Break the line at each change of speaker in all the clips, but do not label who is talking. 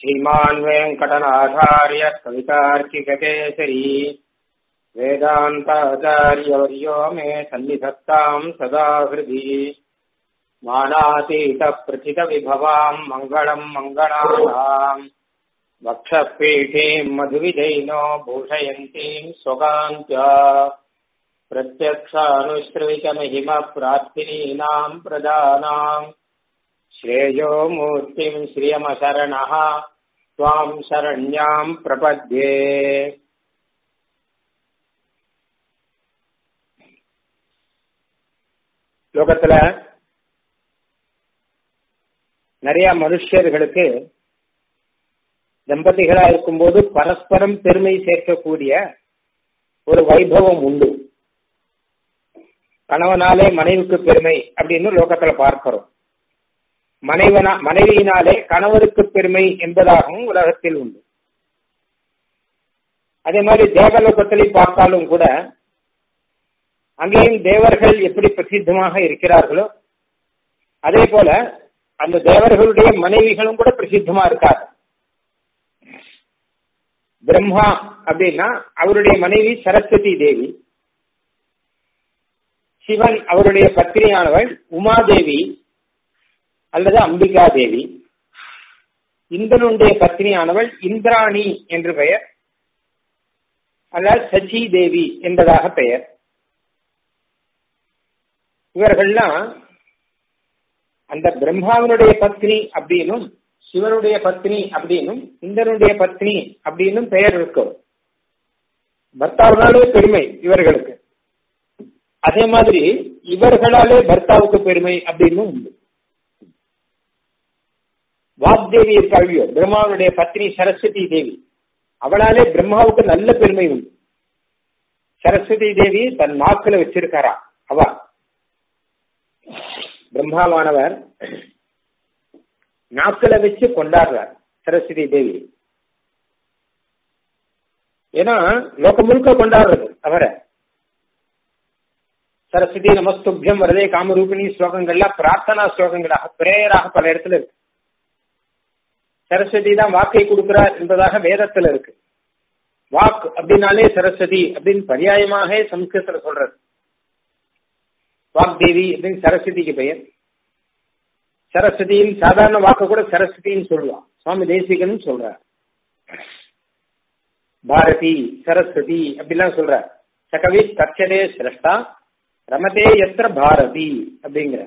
श्रीमान् वेङ्कटनाथार्य कवितार्किककेसरी वेदान्ताचार्यवर्यो मे सन्निधत्ताम् सदा हृदि मानातीतप्रथितविभवाम् मङ्गलम् मङ्गलानाम् वक्षपीठीम् मधुविजयिनो भूषयन्तीम् स्वगान्त्या प्रत्यक्षानुश्रविकमहिमप्राप्तिनीनाम् प्रदानाम् श्रेयो मूर्तिम् श्रियमशरणः त्वाम् शरण्याम् प्रपद्ये லோகத்துல நிறைய மனுஷர்களுக்கு தம்பதிகளா இருக்கும்போது பரஸ்பரம் பெருமை சேர்க்கக்கூடிய ஒரு வைபவம் உண்டு கணவனாலே மனைவிக்கு பெருமை அப்படின்னு லோகத்துல பார்க்கிறோம் மனைவனா மனைவியினாலே கணவருக்கு பெருமை என்பதாகவும் உலகத்தில் உண்டு அதே மாதிரி தேவலோகத்திலே பார்த்தாலும் கூட அங்கேயும் தேவர்கள் எப்படி பிரசித்தமாக இருக்கிறார்களோ அதே போல அந்த தேவர்களுடைய மனைவிகளும் கூட பிரசித்தமா இருக்கார் பிரம்மா அப்படின்னா அவருடைய மனைவி சரஸ்வதி தேவி சிவன் அவருடைய பத்திரியானவள் உமாதேவி அல்லது அம்பிகா தேவி இந்திரனுடைய பத்னியானவள் இந்திராணி என்று பெயர் அல்லது சச்சி தேவி என்பதாக பெயர் இவர்கள்லாம் அந்த பிரம்மாவனுடைய பத்னி அப்படின்னும் சிவனுடைய பத்னி அப்படின்னும் இந்திரனுடைய பத்னி அப்படின்னும் பெயர் இருக்கும் பர்த்தாவினாலே பெருமை இவர்களுக்கு அதே மாதிரி இவர்களாலே பர்த்தாவுக்கு பெருமை அப்படின்னு உண்டு வாக்தேவி இருக்காளியோ பிரம்மாவுடைய பத்னி சரஸ்வதி தேவி அவளாலே பிரம்மாவுக்கு நல்ல பெருமை உண்டு சரஸ்வதி தேவி தன் நாக்குல வச்சிருக்காரா அவ பிரம்மாவானவர் நாக்குல வச்சு கொண்டாடுறார் சரஸ்வதி தேவி ஏன்னா லோகம் முழுக்க கொண்டாடுறது அவரை சரஸ்வதி நமஸ்துபியம் வரதே காமரூபிணி ஸ்லோகங்கள்லாம் பிரார்த்தனா ஸ்லோகங்களாக பிரேயராக பல இடத்துல இருக்கு சரஸ்வதி தான் வாக்கை கொடுக்கிறார் என்பதாக வேதத்துல இருக்கு வாக் அப்படின்னாலே சரஸ்வதி அப்படின்னு பரியாயமாக சம்ஸ்கிருதத்துல சொல்றது வாக்தேவி அப்படின்னு சரஸ்வதிக்கு பெயர் சரஸ்வதியின் சாதாரண வாக்க கூட சரஸ்வதின்னு சொல்லுவா சுவாமி தேசிகன் சொல்றார் பாரதி சரஸ்வதி அப்படிலாம் சொல்ற சகவி கச்சதே சிரஷ்டா ரமதே எத்திர பாரதி அப்படிங்கிற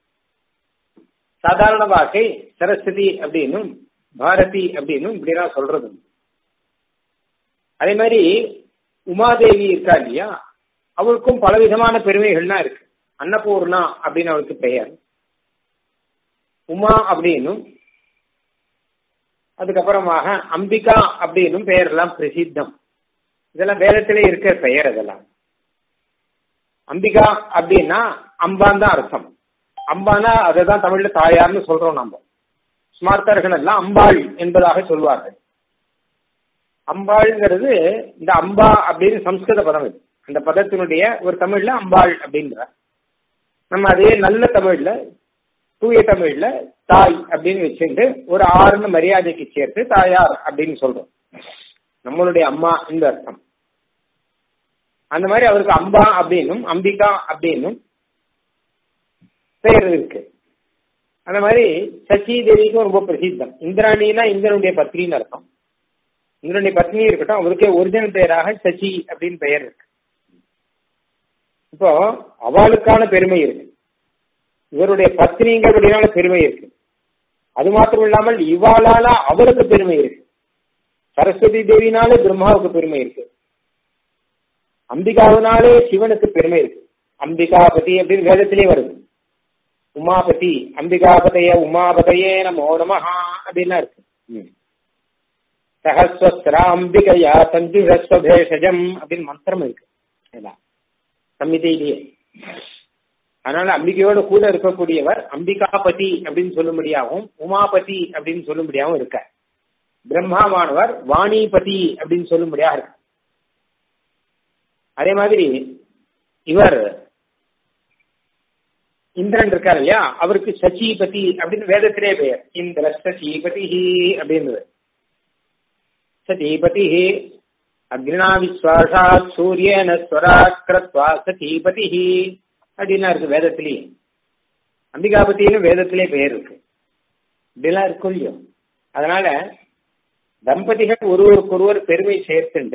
சாதாரண வாக்கை சரஸ்வதி அப்படின்னும் பாரதி அப்படின்னும் இப்படிலாம் சொல்றது அதே மாதிரி உமாதேவி இருக்கா இல்லையா அவளுக்கும் பலவிதமான பெருமைகள்லாம் இருக்கு அன்னபூர்ணா அப்படின்னு அவளுக்கு பெயர் உமா அப்படின்னும் அதுக்கப்புறமாக அம்பிகா அப்படின்னும் பெயர் எல்லாம் பிரசித்தம் இதெல்லாம் வேதத்திலே இருக்கிற பெயர் இதெல்லாம் அம்பிகா அப்படின்னா அம்பான் தான் அர்த்தம் அம்பானா அதை தான் தமிழ்ல தாயார்னு சொல்றோம் நம்ம ஸ்மார்த்தர்கள் எல்லாம் அம்பாள் என்பதாக சொல்வார்கள் அம்பாள்ங்கிறது இந்த அம்பா அப்படின்னு சம்ஸ்கிருத பதம் இது அந்த பதத்தினுடைய ஒரு தமிழ்ல அம்பாள் அப்படின்ற நம்ம அதே நல்ல தமிழ்ல தூய தமிழ்ல தாய் அப்படின்னு வச்சுட்டு ஒரு ஆறுன்னு மரியாதைக்கு சேர்த்து தாயார் அப்படின்னு சொல்றோம் நம்மளுடைய அம்மா இந்த அர்த்தம் அந்த மாதிரி அவருக்கு அம்பா அப்படின்னும் அம்பிகா அப்படின்னும் பெயர் இருக்கு அந்த மாதிரி சச்சி தேவிக்கும் ரொம்ப பிரசித்தம் இந்திராணினா இந்திரனுடைய பத்னின்னு அர்த்தம் இந்திரனுடைய பத்னி இருக்கட்டும் அவருக்கே ஒரிஜினல் பெயராக சச்சி அப்படின்னு பெயர் இருக்கு இப்போ அவளுக்கான பெருமை இருக்கு இவருடைய பத்னிங்கிறபடினால பெருமை இருக்கு அது மாத்திரம் இல்லாமல் இவாளால அவருக்கு பெருமை இருக்கு சரஸ்வதி தேவினாலே பிரம்மாவுக்கு பெருமை இருக்கு அம்பிகாவினாலே சிவனுக்கு பெருமை இருக்கு அம்பிகாபதி அப்படின்னு வேதத்திலே வருது உமாபதி அம்பிகாபதைய உமாபதையே நமோ நமஹா அப்படின்னா இருக்கு சகஸ்வஸ்திராம்பிகையா தஞ்சுரஸ்வபேஷஜம் அப்படின்னு மந்திரம் இருக்கு சம்மிதியிலேயே அதனால அம்பிகையோட கூட இருக்கக்கூடியவர் அம்பிகாபதி அப்படின்னு சொல்லும்படியாகவும் உமாபதி அப்படின்னு சொல்லும்படியாகவும் இருக்க பிரம்மாவானவர் வாணிபதி அப்படின்னு சொல்லும்படியாக இருக்கு அதே மாதிரி இவர் இந்திரன் இருக்கார் இல்லையா அவருக்கு சச்சிபதி அப்படின்னு வேதத்திலே பெயர் இந்திர சச்சிபதி அப்படின்றது சதீபதி அக்னா விஸ்வாசாத் சூரியன ஸ்வராட் கிருத்வா சதீபதி அப்படின்னா இருக்கு வேதத்திலேயே அம்பிகாபதினு வேதத்திலே பெயர் இருக்கு இப்படிலாம் இருக்கும் இல்லையோ அதனால தம்பதிகள் ஒருவருக்கொருவர் பெருமை சேர்த்துண்டு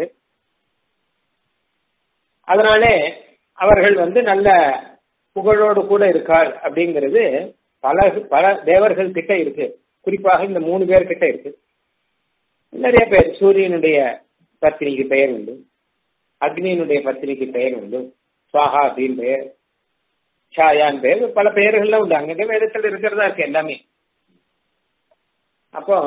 அதனாலே அவர்கள் வந்து நல்ல புகழோடு கூட இருக்காள் அப்படிங்கிறது பல பல தேவர்கள் கிட்ட இருக்கு குறிப்பாக இந்த மூணு பேர் கிட்ட இருக்கு நிறைய பேர் சூரியனுடைய பத்தினிக்கு பெயர் உண்டு அக்னியினுடைய பத்தினிக்கு பெயர் உண்டு சுவாகா அப்படின்னு பெயர் சாயான் பெயர் பல பெயர்கள்லாம் உண்டு அங்கங்க வேதத்தில் இருக்கிறதா இருக்கு எல்லாமே அப்போ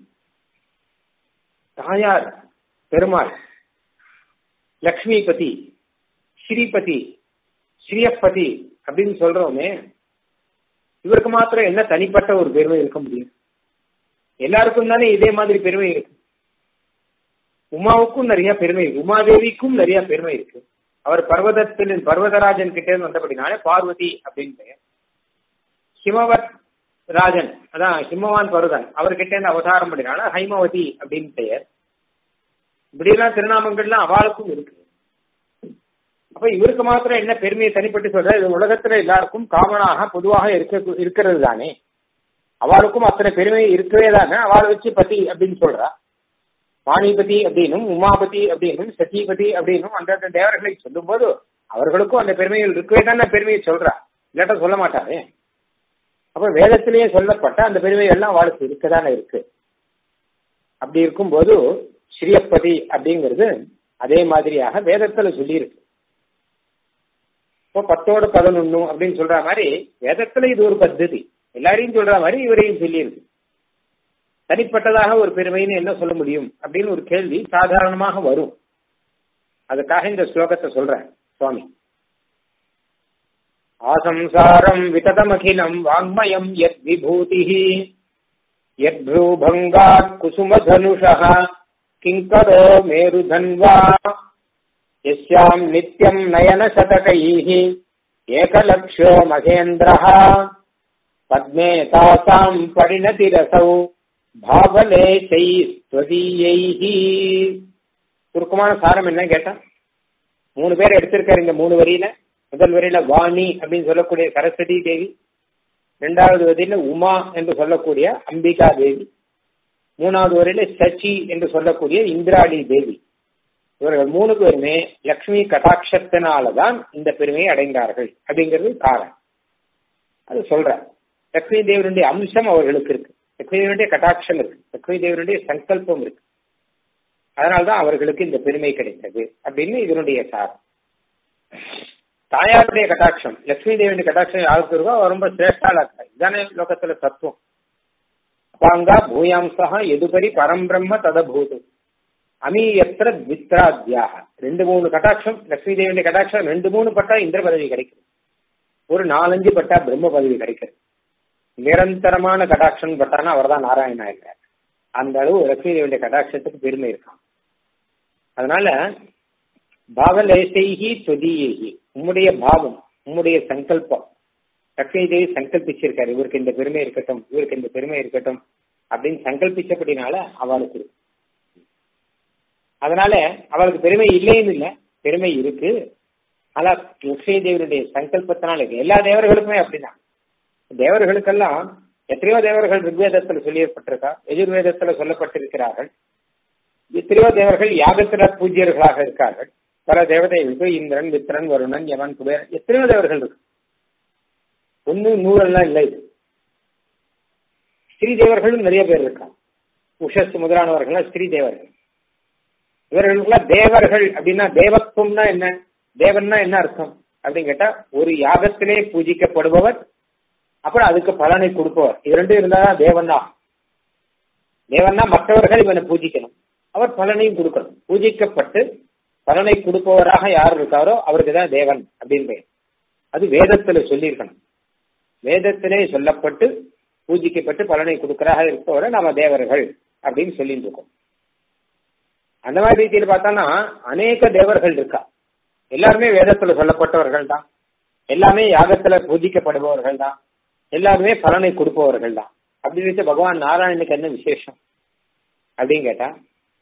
தாயார் பெருமாள் லக்ஷ்மிபதி ஸ்ரீபதி ஸ்ரீயப்பதி அப்படின்னு சொல்றோமே இவருக்கு மாத்திரம் என்ன தனிப்பட்ட ஒரு பெருமை இருக்க முடியும் எல்லாருக்கும் தானே இதே மாதிரி பெருமை இருக்கு உமாவுக்கும் நிறைய பெருமை இருக்கு உமாதேவிக்கும் நிறைய பெருமை இருக்கு அவர் பர்வதத்தில் பர்வதராஜன் கிட்டே வந்தபடினாலே பார்வதி அப்படின்னு பெயர் ஹிமவத் ராஜன் அதான் ஹிமவான் பருதன் அவர்கிட்ட இருந்து அவதாரம் பண்ணினால ஹைமவதி அப்படின்னு பெயர் இப்படியெல்லாம் திருநாமங்கள்லாம் அவளுக்கும் இருக்கு அப்ப இவருக்கு மாத்திரம் என்ன பெருமையை தனிப்பட்டு சொல்ற இது உலகத்துல எல்லாருக்கும் காமனாக பொதுவாக இருக்க இருக்கிறது தானே அவளுக்கும் அத்தனை பெருமை இருக்கவே தானே அவளை வச்சு பதி அப்படின்னு சொல்றா வாணிபதி அப்படின்னும் உமாபதி அப்படின்னும் சசிபதி அப்படின்னும் அந்தந்த தேவர்களை சொல்லும் போது அவர்களுக்கும் அந்த பெருமைகள் இருக்கவே தானே பெருமையை சொல்றா இல்லாட்ட சொல்ல மாட்டாரே அப்ப வேதத்திலேயே சொல்லப்பட்ட அந்த பெருமை எல்லாம் அவளுக்கு இருக்கதானே இருக்கு அப்படி இருக்கும்போது ஸ்ரீயப்பதி அப்படிங்கிறது அதே மாதிரியாக வேதத்துல சொல்லியிருக்கு இப்போ பத்தோடு பதினொன்னு அப்படின்னு சொல்ற மாதிரி வேதத்துல இது ஒரு பத்ததி எல்லாரையும் சொல்ற மாதிரி இவரையும் சொல்லியிருக்கு தனிப்பட்டதாக ஒரு பெருமைன்னு என்ன சொல்ல முடியும் அப்படின்னு ஒரு கேள்வி சாதாரணமாக வரும் அதுக்காக இந்த ஸ்லோகத்தை சொல்றேன் சுவாமி ஆசம்சாரம் விததமகிலம் வாங்மயம் யத் விபூதி யத் ப்ரூபங்காத் குசுமதனுஷः கிங்கரோ மேருதன்வா यस्याम् नित्यम् नयनशतकैः एकलक्ष्यो महेन्द्रः पद्मे तासाम् परिणतिरसौ பாவலேசை ஸ்வதீயைஹி சுருக்கமான சாரம் என்ன கேட்டா மூணு பேர் எடுத்திருக்காரு இந்த மூணு வரியில முதல் வரியில வாணி அப்படின்னு சொல்லக்கூடிய சரஸ்வதி தேவி இரண்டாவது வரியில உமா என்று சொல்லக்கூடிய அம்பிகா தேவி மூணாவது வரையில சச்சி என்று சொல்லக்கூடிய இந்திராணி தேவி இவர்கள் மூணு பேருமே லக்ஷ்மி கடாட்சத்தினாலதான் இந்த பெருமையை அடைந்தார்கள் அப்படிங்கிறது காரணம் அது சொல்ற லக்ஷ்மி தேவனுடைய அம்சம் அவர்களுக்கு இருக்கு லக்ஷ்மி தேவனுடைய கட்டாட்சம் இருக்கு லக்ஷ்மி தேவனுடைய சங்கல்பம் இருக்கு அதனால்தான் அவர்களுக்கு இந்த பெருமை கிடைத்தது அப்படின்னு இதனுடைய சாரம் தாயாருடைய கட்டாட்சம் லட்சுமி தேவியுடைய கட்டாட்சம் யாருக்கு இருக்கோ அவர் ரொம்ப சிரேஷ்டால இருக்கா இதுதானே லோகத்துல தத்துவம் அப்பாங்கா பூயாம்சா எதுபரி பரம்பிரம்ம ததபூது அமீயத்திர வித்ராத்யாக ரெண்டு மூணு கட்டாட்சம் லட்சுமி தேவியுடைய கட்டாட்சம் ரெண்டு மூணு பட்டா இந்திர பதவி கிடைக்கும் ஒரு நாலஞ்சு பட்டா பிரம்ம பதவி கிடைக்கிறது நிரந்தரமான கடாட்சம் பட்டானா அவர் தான் நாராயணா இல்ல அந்த அளவு லட்சுமி தேவியுடைய கடாட்சத்துக்கு பெருமை இருக்கான் அதனால பாவலேசைகி தொதியேகி உம்முடைய பாவம் உம்முடைய சங்கல்பம் லட்சுமி தேவி சங்கல்பிச்சிருக்காரு இவருக்கு இந்த பெருமை இருக்கட்டும் இவருக்கு இந்த பெருமை இருக்கட்டும் அப்படின்னு சங்கல்பிச்சபடினால அவளுக்கு இருக்கு அதனால அவளுக்கு பெருமை இல்லைன்னு இல்லை பெருமை இருக்கு ஆனா லட்சுமி தேவனுடைய சங்கல்பத்தினால இருக்கு எல்லா தேவர்களுக்குமே அப்படிதான் தேவர்களுக்கெல்லாம் எத்தனையோ தேவர்கள் ரிக்வேதத்துல சொல்லியப்பட்டிருக்கா எதிர்வேதத்துல சொல்லப்பட்டிருக்கிறார்கள் எத்தனையோ தேவர்கள் யாகத்துல பூஜ்யர்களாக இருக்கார்கள் பல தேவதைகளுக்கு இந்திரன் வித்திரன் வருணன் யமன் குபேர் எத்தனையோ தேவர்கள் இருக்கு ஒன்னு நூறெல்லாம் இல்லை இது ஸ்ரீ தேவர்களும் நிறைய பேர் இருக்காங்க உஷஸ் முதலானவர்கள் ஸ்ரீ தேவர்கள் இவர்களுக்கெல்லாம் தேவர்கள் அப்படின்னா தேவத்துவம்னா என்ன தேவன்னா என்ன அர்த்தம் அப்படின்னு கேட்டா ஒரு யாகத்திலே பூஜிக்கப்படுபவர் அப்புறம் அதுக்கு பலனை கொடுப்பவர் இது ரெண்டும் இருந்தாதான் தேவன் தான் தேவன்னா மற்றவர்கள் இவனை பூஜிக்கணும் அவர் பலனையும் கொடுக்கணும் பூஜிக்கப்பட்டு பலனை கொடுப்பவராக யார் இருக்காரோ அவருக்கு தான் தேவன் அப்படின்னு பெயர் அது வேதத்துல சொல்லியிருக்கணும் வேதத்திலே சொல்லப்பட்டு பூஜிக்கப்பட்டு பலனை கொடுக்கறாக இருப்பவரை நாம தேவர்கள் அப்படின்னு சொல்லிட்டு இருக்கோம் அந்த மாதிரி ரீதியில் பார்த்தோம்னா அநேக தேவர்கள் இருக்கா எல்லாருமே வேதத்துல சொல்லப்பட்டவர்கள் தான் எல்லாமே யாகத்துல பூஜிக்கப்படுபவர்கள் தான் எல்லாருமே பலனை கொடுப்பவர்கள் தான் அப்படின்னு பகவான் நாராயணுக்கு என்ன விசேஷம் அப்படின்னு கேட்டா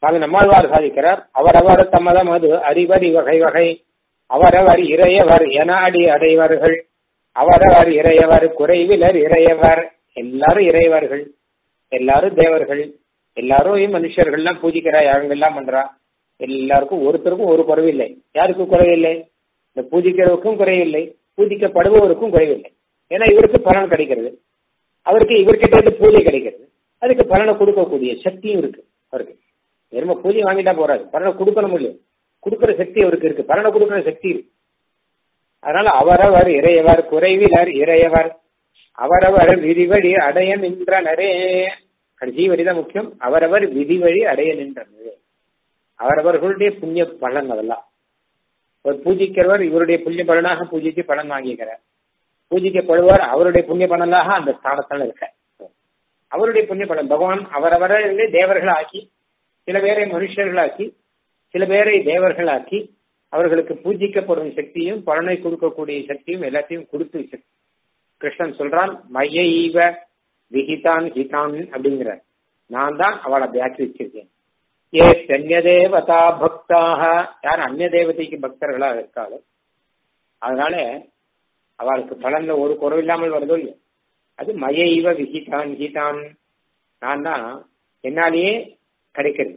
சுவாமி நம்மாழ்வார் சாதிக்கிறார் அவரவர் தம்மதம் அது அறிவர் வகை வகை அவரவர் இறையவர் என அடி அடைவர்கள் அவரவர் இறையவர் குறைவிலர் இறையவர் எல்லாரும் இறையவர்கள் எல்லாரும் தேவர்கள் எல்லாரும் மனுஷர்கள்லாம் பூஜிக்கிறா யாருங்கெல்லாம் பண்றா எல்லாருக்கும் ஒருத்தருக்கும் ஒரு குறைவில்லை யாருக்கும் குறைவில்லை இந்த பூஜிக்கிறவருக்கும் குறைவில்லை பூஜிக்கப்படுபவருக்கும் குறைவில்லை ஏன்னா இவருக்கு பலன் கிடைக்கிறது அவருக்கு இவர்கிட்ட இருந்து பூஜை கிடைக்கிறது அதுக்கு பலனை கொடுக்கக்கூடிய சக்தியும் இருக்கு அவருக்கு வெறும பூஜை வாங்கிட்டா போறாது பலனை கொடுக்கணும் இல்லையோ கொடுக்கிற சக்தி அவருக்கு இருக்கு பலனை கொடுக்கிற சக்தி இருக்கு அதனால அவரவர் இறையவர் குறைவிலர் இறையவர் அவரவர் விதிவழி அடைய நின்றனரே கடைசி வரிதான் முக்கியம் அவரவர் விதிவழி அடைய நின்றனரே அவரவர்களுடைய புண்ணிய பலன் அதெல்லாம் ஒரு பூஜிக்கிறவர் இவருடைய புண்ணிய பலனாக பூஜித்து பலன் வாங்கிக்கிறார் பூஜிக்கப்படுவார் அவருடைய புண்ணிய பலனாக அந்த ஸ்தானத்தில் இருக்க அவருடைய புண்ணிய பலன் பகவான் அவரவரை தேவர்கள் ஆக்கி சில பேரை மனுஷர்களாக்கி சில பேரை தேவர்களாக்கி அவர்களுக்கு பூஜிக்கப்படும் சக்தியும் பலனை கொடுக்கக்கூடிய சக்தியும் எல்லாத்தையும் கொடுத்து கிருஷ்ணன் சொல்றான் மையைவ விகிதான் ஹிதான் அப்படிங்கிறார் நான் தான் அவளை வியாக்கி வச்சிருக்கேன் ஏ அந்நிய தேவதா பக்தாக யார் அந்நிய தேவதைக்கு பக்தர்களா இருக்காளோ அதனால அவளுக்கு பலன்ல ஒரு குறவில்லாமல் வருதோ இல்லையோ அது மயைவ விகிதான் ஹிதான் நான் தான் என்னாலேயே கிடைக்கிறது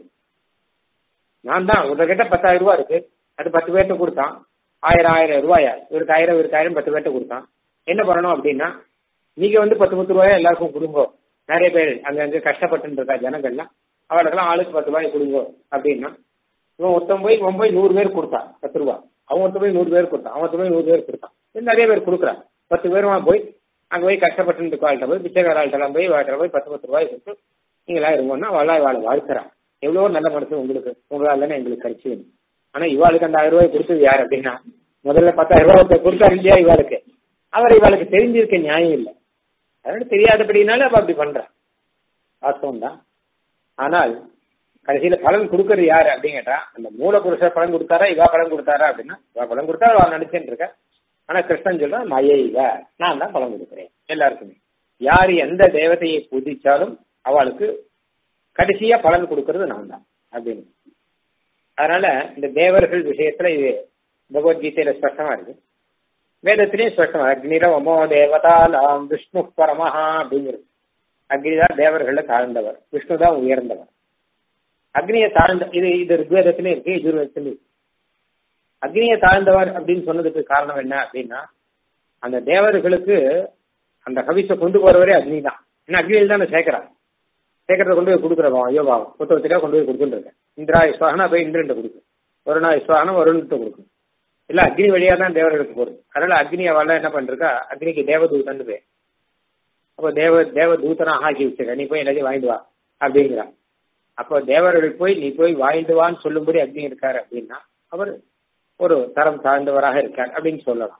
நான் தான் உங்ககிட்ட பத்தாயிரம் ரூபாய் இருக்கு அது பத்து பேர்ட்ட கொடுத்தான் ஆயிரம் ஆயிரம் ரூபாயா இவருக்கு ஆயிரம் இவருக்கு ஆயிரம் பத்து பேர்ட்ட கொடுத்தான் என்ன பண்ணணும் அப்படின்னா நீங்க வந்து பத்து பத்து ரூபாயா எல்லாருக்கும் கொடுங்க நிறைய பேர் அங்க அங்க கஷ்டப்பட்டு இருக்கா ஜனங்கள்லாம் அவளுக்கெல்லாம் ஆளுக்கு பத்து ரூபாய் கொடுங்க அப்படின்னா இவன் ஒருத்தன் போய் இவன் போய் நூறு பேர் கொடுத்தான் பத்து ரூபா அவன் ஒருத்த போய் நூறு பேர் கொடுத்தான் அவன் போய் நூறு பேர் கொடுத்தான் நிறைய பேர் கொடுக்குறான் பத்து பேருமா போய் அங்க போய் கஷ்டப்பட்டு இருக்க ஆள்கிட்ட போய் பிச்சைக்கார ஆள்கிட்ட போய் வாழ்கிட்ட போய் பத்து பத்து ரூபாய் கொடுத்து நீங்களா இருங்கன்னா அவளா இவாளை வாழ்க்கிறான் எவ்வளவு நல்ல மனசு உங்களுக்கு உங்களால் தானே எங்களுக்கு கிடைச்சி ஆனா இவாளுக்கு அந்த ஆயிரம் ரூபாய் கொடுத்தது யார் அப்படின்னா முதல்ல பத்தாயிரம் ரூபாய் கொடுத்தாரு இல்லையா இவாளுக்கு அவர் இவாளுக்கு தெரிஞ்சிருக்க நியாயம் இல்லை அதனால தெரியாதபடினால அவ அப்படி பண்றான் வாஸ்தவம் தான் ஆனால் கடைசியில பலன் கொடுக்கறது யாரு அப்படின்னு கேட்டா அந்த மூல புருஷர் பலன் கொடுத்தாரா இவா பலன் கொடுத்தாரா அப்படின்னா இவா பலன் கொடுத்தா அவ நினைச்சுட்டு இருக்க ஆனா கிருஷ்ணன் சொல்றான் மய இவ நான் தான் பலன் கொடுக்குறேன் எல்லாருக்குமே யார் எந்த தேவதையை பூஜிச்சாலும் அவளுக்கு கடைசியா பலன் கொடுக்கறது நான் தான் அப்படின்னு அதனால இந்த தேவர்கள் விஷயத்துல இது பகவத்கீதையில ஸ்பஷ்டமா இருக்கு வேதத்திலையும் ஸ்பஷ்டமா அக்னிர ஒமோ தேவதாலாம் விஷ்ணு பரமஹா அப்படிங்கிறது அக்னிதான் தேவர்கள தாழ்ந்தவர் விஷ்ணு தான் உயர்ந்தவர் அக்னியை தாழ்ந்த இது இது ரிக்வேதத்திலே இருக்கு எதிர்வேதத்திலும் இருக்கு அக்னியை தாழ்ந்தவர் அப்படின்னு சொன்னதுக்கு காரணம் என்ன அப்படின்னா அந்த தேவர்களுக்கு அந்த கவிசை கொண்டு போறவரே அக்னி தான் ஏன்னா அக்னியில் தான் சேர்க்கிறாங்க சேர்க்கறத கொண்டு போய் கொடுக்குறவன் ஐயோபாவம் புத்தகத்திலே கொண்டு போய் கொடுத்துருக்கேன் இந்திரா இஸ்வாகனா போய் இந்திரன் கொடுக்கும் வருணா இஸ்வாகனா வருண்கிட்ட கொடுக்கும் இல்ல அக்னி வழியா தான் தேவர்களுக்கு போறது அதனால அக்னி அவள் என்ன பண்றா அக்னிக்கு தேவதூதன் பேர் அப்போ தேவ தேவ தூதனாக ஆக்கி வச்சிருக்க நீ போய் எல்லாத்தையும் வாங்கிட்டு வா அப்படிங்கிறான் அப்போ தேவர்கள் போய் நீ போய் வாங்கிட்டு வான்னு சொல்லும்படி அக்னி இருக்காரு அப்படின்னா அவர் ஒரு தரம் தாழ்ந்தவராக இருக்கார் அப்படின்னு சொல்லலாம்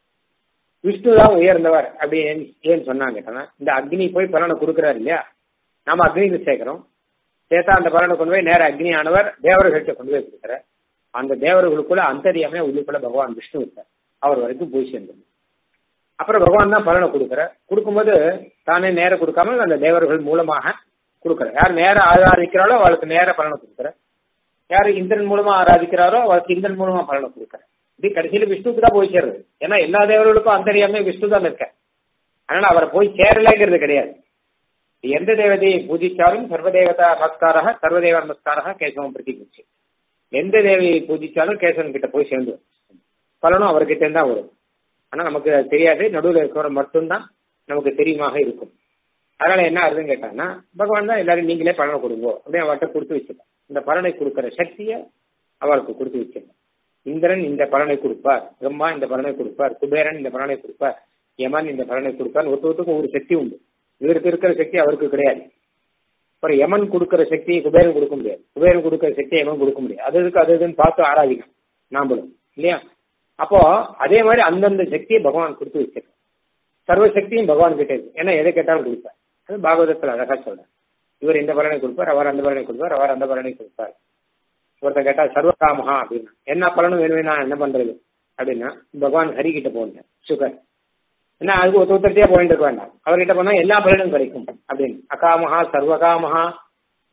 விஷ்ணு தான் உயர்ந்தவர் அப்படின்னு ஏன் சொன்னாங்க இந்த அக்னி போய் பலனை கொடுக்குறாரு இல்லையா நாம அக்னிக்கு சேர்க்கிறோம் சேர்த்தா அந்த பலனை கொண்டு போய் நேர அக்னி ஆனவர் தேவர்கள்ட்ட கொண்டு போய் கொடுக்குறார் அந்த தேவர்களுக்குள்ள அந்தரியாமே உள்ளுக்குள்ள பகவான் விஷ்ணு இருக்கார் அவர் வரைக்கும் போய் சேர்ந்தது அப்புறம் பகவான் தான் பலனை கொடுக்குற கொடுக்கும்போது தானே நேரம் கொடுக்காம அந்த தேவர்கள் மூலமாக கொடுக்குற யார் நேரம் ஆராதிக்கிறாளோ அவளுக்கு நேர பலனை கொடுக்குற யார் இந்திரன் மூலமா ஆராதிக்கிறாரோ அவளுக்கு இந்திரன் மூலமா பலனை கொடுக்குற இப்படி கடைசியில விஷ்ணுக்கு தான் போய் சேர்றது ஏன்னா எல்லா தேவர்களுக்கும் அந்தரியாமே விஷ்ணு தான் இருக்க அதனால அவரை போய் சேரலைங்கிறது கிடையாது எந்த தேவதையை பூஜிச்சாலும் சர்வதேவதா நமஸ்காரக சர்வதேவ நமஸ்காரக கேசவம் பிரதிபலிச்சு எந்த தேவையை பூஜிச்சாலும் கேசவன் கிட்ட போய் சேர்ந்து பலனும் அவர்கிட்ட தான் வரும் ஆனா நமக்கு அது தெரியாது நடுவில் இருக்கிற மட்டும்தான் நமக்கு தெரியுமாக இருக்கும் அதனால என்ன ஆகுதுன்னு கேட்டாங்கன்னா பகவான் தான் எல்லாரும் நீங்களே பலனை கொடுங்கோ அப்படின்னு அவர்கிட்ட கொடுத்து வச்சிருக்கேன் இந்த பலனை கொடுக்கிற சக்தியை அவருக்கு கொடுத்து வச்சிருக்கேன் இந்திரன் இந்த பலனை கொடுப்பார் பிரம்மா இந்த பலனை கொடுப்பார் குபேரன் இந்த பலனை கொடுப்பார் யமன் இந்த பலனை கொடுப்பார் ஒருத்தருக்கும் ஒரு சக்தி உண்டு இவருக்கு இருக்கிற சக்தி அவருக்கு கிடையாது அப்புறம் யமன் கொடுக்கிற சக்தியை குபேரன் கொடுக்க முடியாது குபேரன் கொடுக்கிற சக்தியை யமன் கொடுக்க முடியாது அது இருக்கு அது இதுன்னு பார்த்து ஆராதிக்கணும் நாமளும் இல்லையா அப்போ அதே மாதிரி அந்தந்த சக்தியை பகவான் கொடுத்து வச்சிருக்க சர்வ சக்தியும் பகவான் கிட்ட இருக்கு ஏன்னா எதை கேட்டாலும் கொடுப்பார் அது பாகவதத்தில் அழகா சொல்றேன் இவர் இந்த பலனை கொடுப்பார் அவர் அந்த பலனை கொடுப்பார் அவர் அந்த பலனை கொடுப்பார் ஒருத்தர் கேட்டா சர்வகாமஹா அப்படின்னா என்ன பலனும் வேணுமே நான் என்ன பண்றது அப்படின்னா பகவான் ஹரி கிட்ட போங்க சுகர் ஏன்னா அதுக்கு ஒருத்தர் ஒருத்தர்த்தையா போயிட்டு இருக்க வேண்டாம் அவர்கிட்ட போனா எல்லா பலனும் கிடைக்கும் அப்படின்னு அகாமஹா சர்வகாமஹா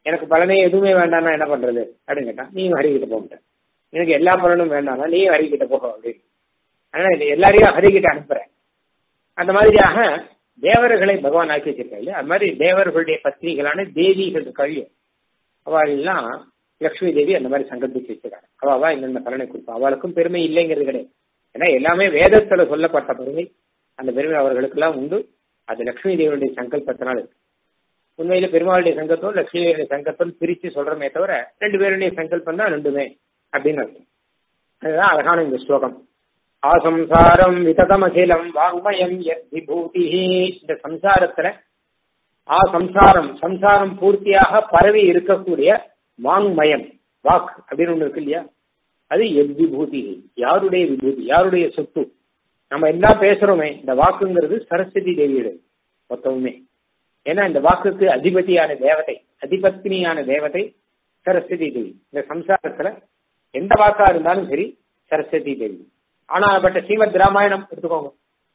எனக்கு பலனே எதுவுமே வேண்டாம்னா என்ன பண்றது அப்படின்னு கேட்டான் நீயும் ஹரிக்கிட்ட போகிட்ட எனக்கு எல்லா பலனும் வேண்டாம்னா நீயும் ஹரிக்கிட்ட போக அப்படின்னு அதனால இது எல்லாரையும் ஹரிக்கிட்ட அனுப்புறேன் அந்த மாதிரியாக தேவர்களை பகவான் ஆக்கி வச்சிருக்காரு அது மாதிரி தேவர்களுடைய பத்னிகளான தேவிகள் கழியும் அவள்லாம் லக்ஷ்மி தேவி அந்த மாதிரி சங்கல்பிச்சு வச்சிருக்காங்க அவா இந்தந்த பலனை கொடுப்பா அவளுக்கும் பெருமை இல்லைங்கிறது கிடையாது ஏன்னா எல்லாமே வேதத்துல சொல்லப்பட்ட பெருமை அந்த பெருமை அவர்களுக்கெல்லாம் உண்டு அது லக்ஷ்மி தேவியுடைய சங்கல்பத்தினால் இருக்கு உண்மையில பெருமாளுடைய சங்கல்பம் லட்சுமியுடைய சங்கல்பம் பிரிச்சு சொல்றமே தவிர ரெண்டு பேருடைய சங்கல்பம் தான் ரெண்டுமே அப்படின்னு அர்த்தம் அதுதான் அழகான இந்த ஸ்லோகம் ஆசம்சாரம் விததமகிலம் வாங்மயம் விபூதி இந்த சம்சாரத்துல ஆ சம்சாரம் சம்சாரம் பூர்த்தியாக பரவி இருக்கக்கூடிய வாங்மயம் வாக் அப்படின்னு ஒண்ணு இருக்கு இல்லையா அது எத் விபூதி யாருடைய விபூதி யாருடைய சொத்து நம்ம எல்லாம் பேசுறோமே இந்த வாக்குங்கிறது சரஸ்வதி தேவியுடைய மொத்தமுமே ஏன்னா இந்த வாக்குக்கு அதிபதியான தேவதை அதிபத்தினியான தேவதை சரஸ்வதி தேவி இந்த சம்சாரத்துல எந்த வாக்கா இருந்தாலும் சரி சரஸ்வதி தேவி ஆனா பட் ஸ்ரீமத் ராமாயணம் எடுத்துக்கோங்க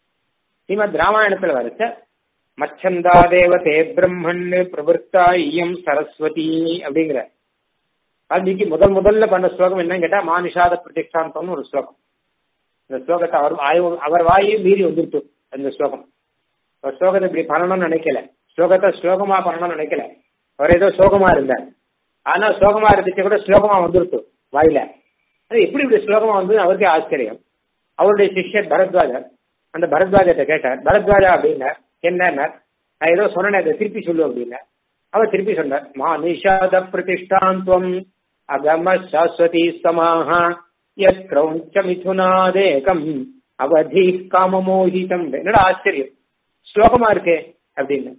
ஸ்ரீமத் ராமாயணத்துல வரைச்ச மச்சந்தா தேவதே பிரம்மன் பிரவருத்தா இயம் சரஸ்வதி அப்படிங்கிற வால்மீகி முதல் முதல்ல பண்ண ஸ்லோகம் என்னன்னு கேட்டா மானிஷாத பிரதிஷ்டாந்தம்னு ஒரு ஸ்லோகம் இந்த ஸ்லோகத்தை அவர் வாயு- அவர் வாயையும் மீறி வந்துருச்சு அந்த ஸ்லோகம் அவர் ஸ்லோகத்தை இப்படி பண்ணணும்னு நினைக்கல ஸ்லோகத்தை ஸ்லோகமா பண்ணணும்னு நினைக்கல அவர் ஏதோ சோகமா இருந்தார் ஆனா சோகமா இருந்துச்சு கூட ஸ்லோகமா வந்துருச்சு வாயில அது எப்படி இப்படி ஸ்லோகமா வந்து அவருக்கே ஆச்சரியம் அவருடைய சிஷ்யர் பரத்வாஜர் அந்த பரத்வாஜத்தை கேட்டார் பரத்வாஜா அப்படின்னார் என்னன்னார் நான் ஏதோ சொன்னேன் அதை திருப்பி சொல்லு அப்படின்னார் அவர் திருப்பி சொன்னார் மா நிஷாத பிரதிஷ்டாந்துவம் அகம சாஸ்வதி சமாக யத் கிரௌஞ்ச மிதுனாதேகம் அவதி காமமோகிதம் என்னடா ஆச்சரியம் ஸ்லோகமா இருக்கே அப்படின்னு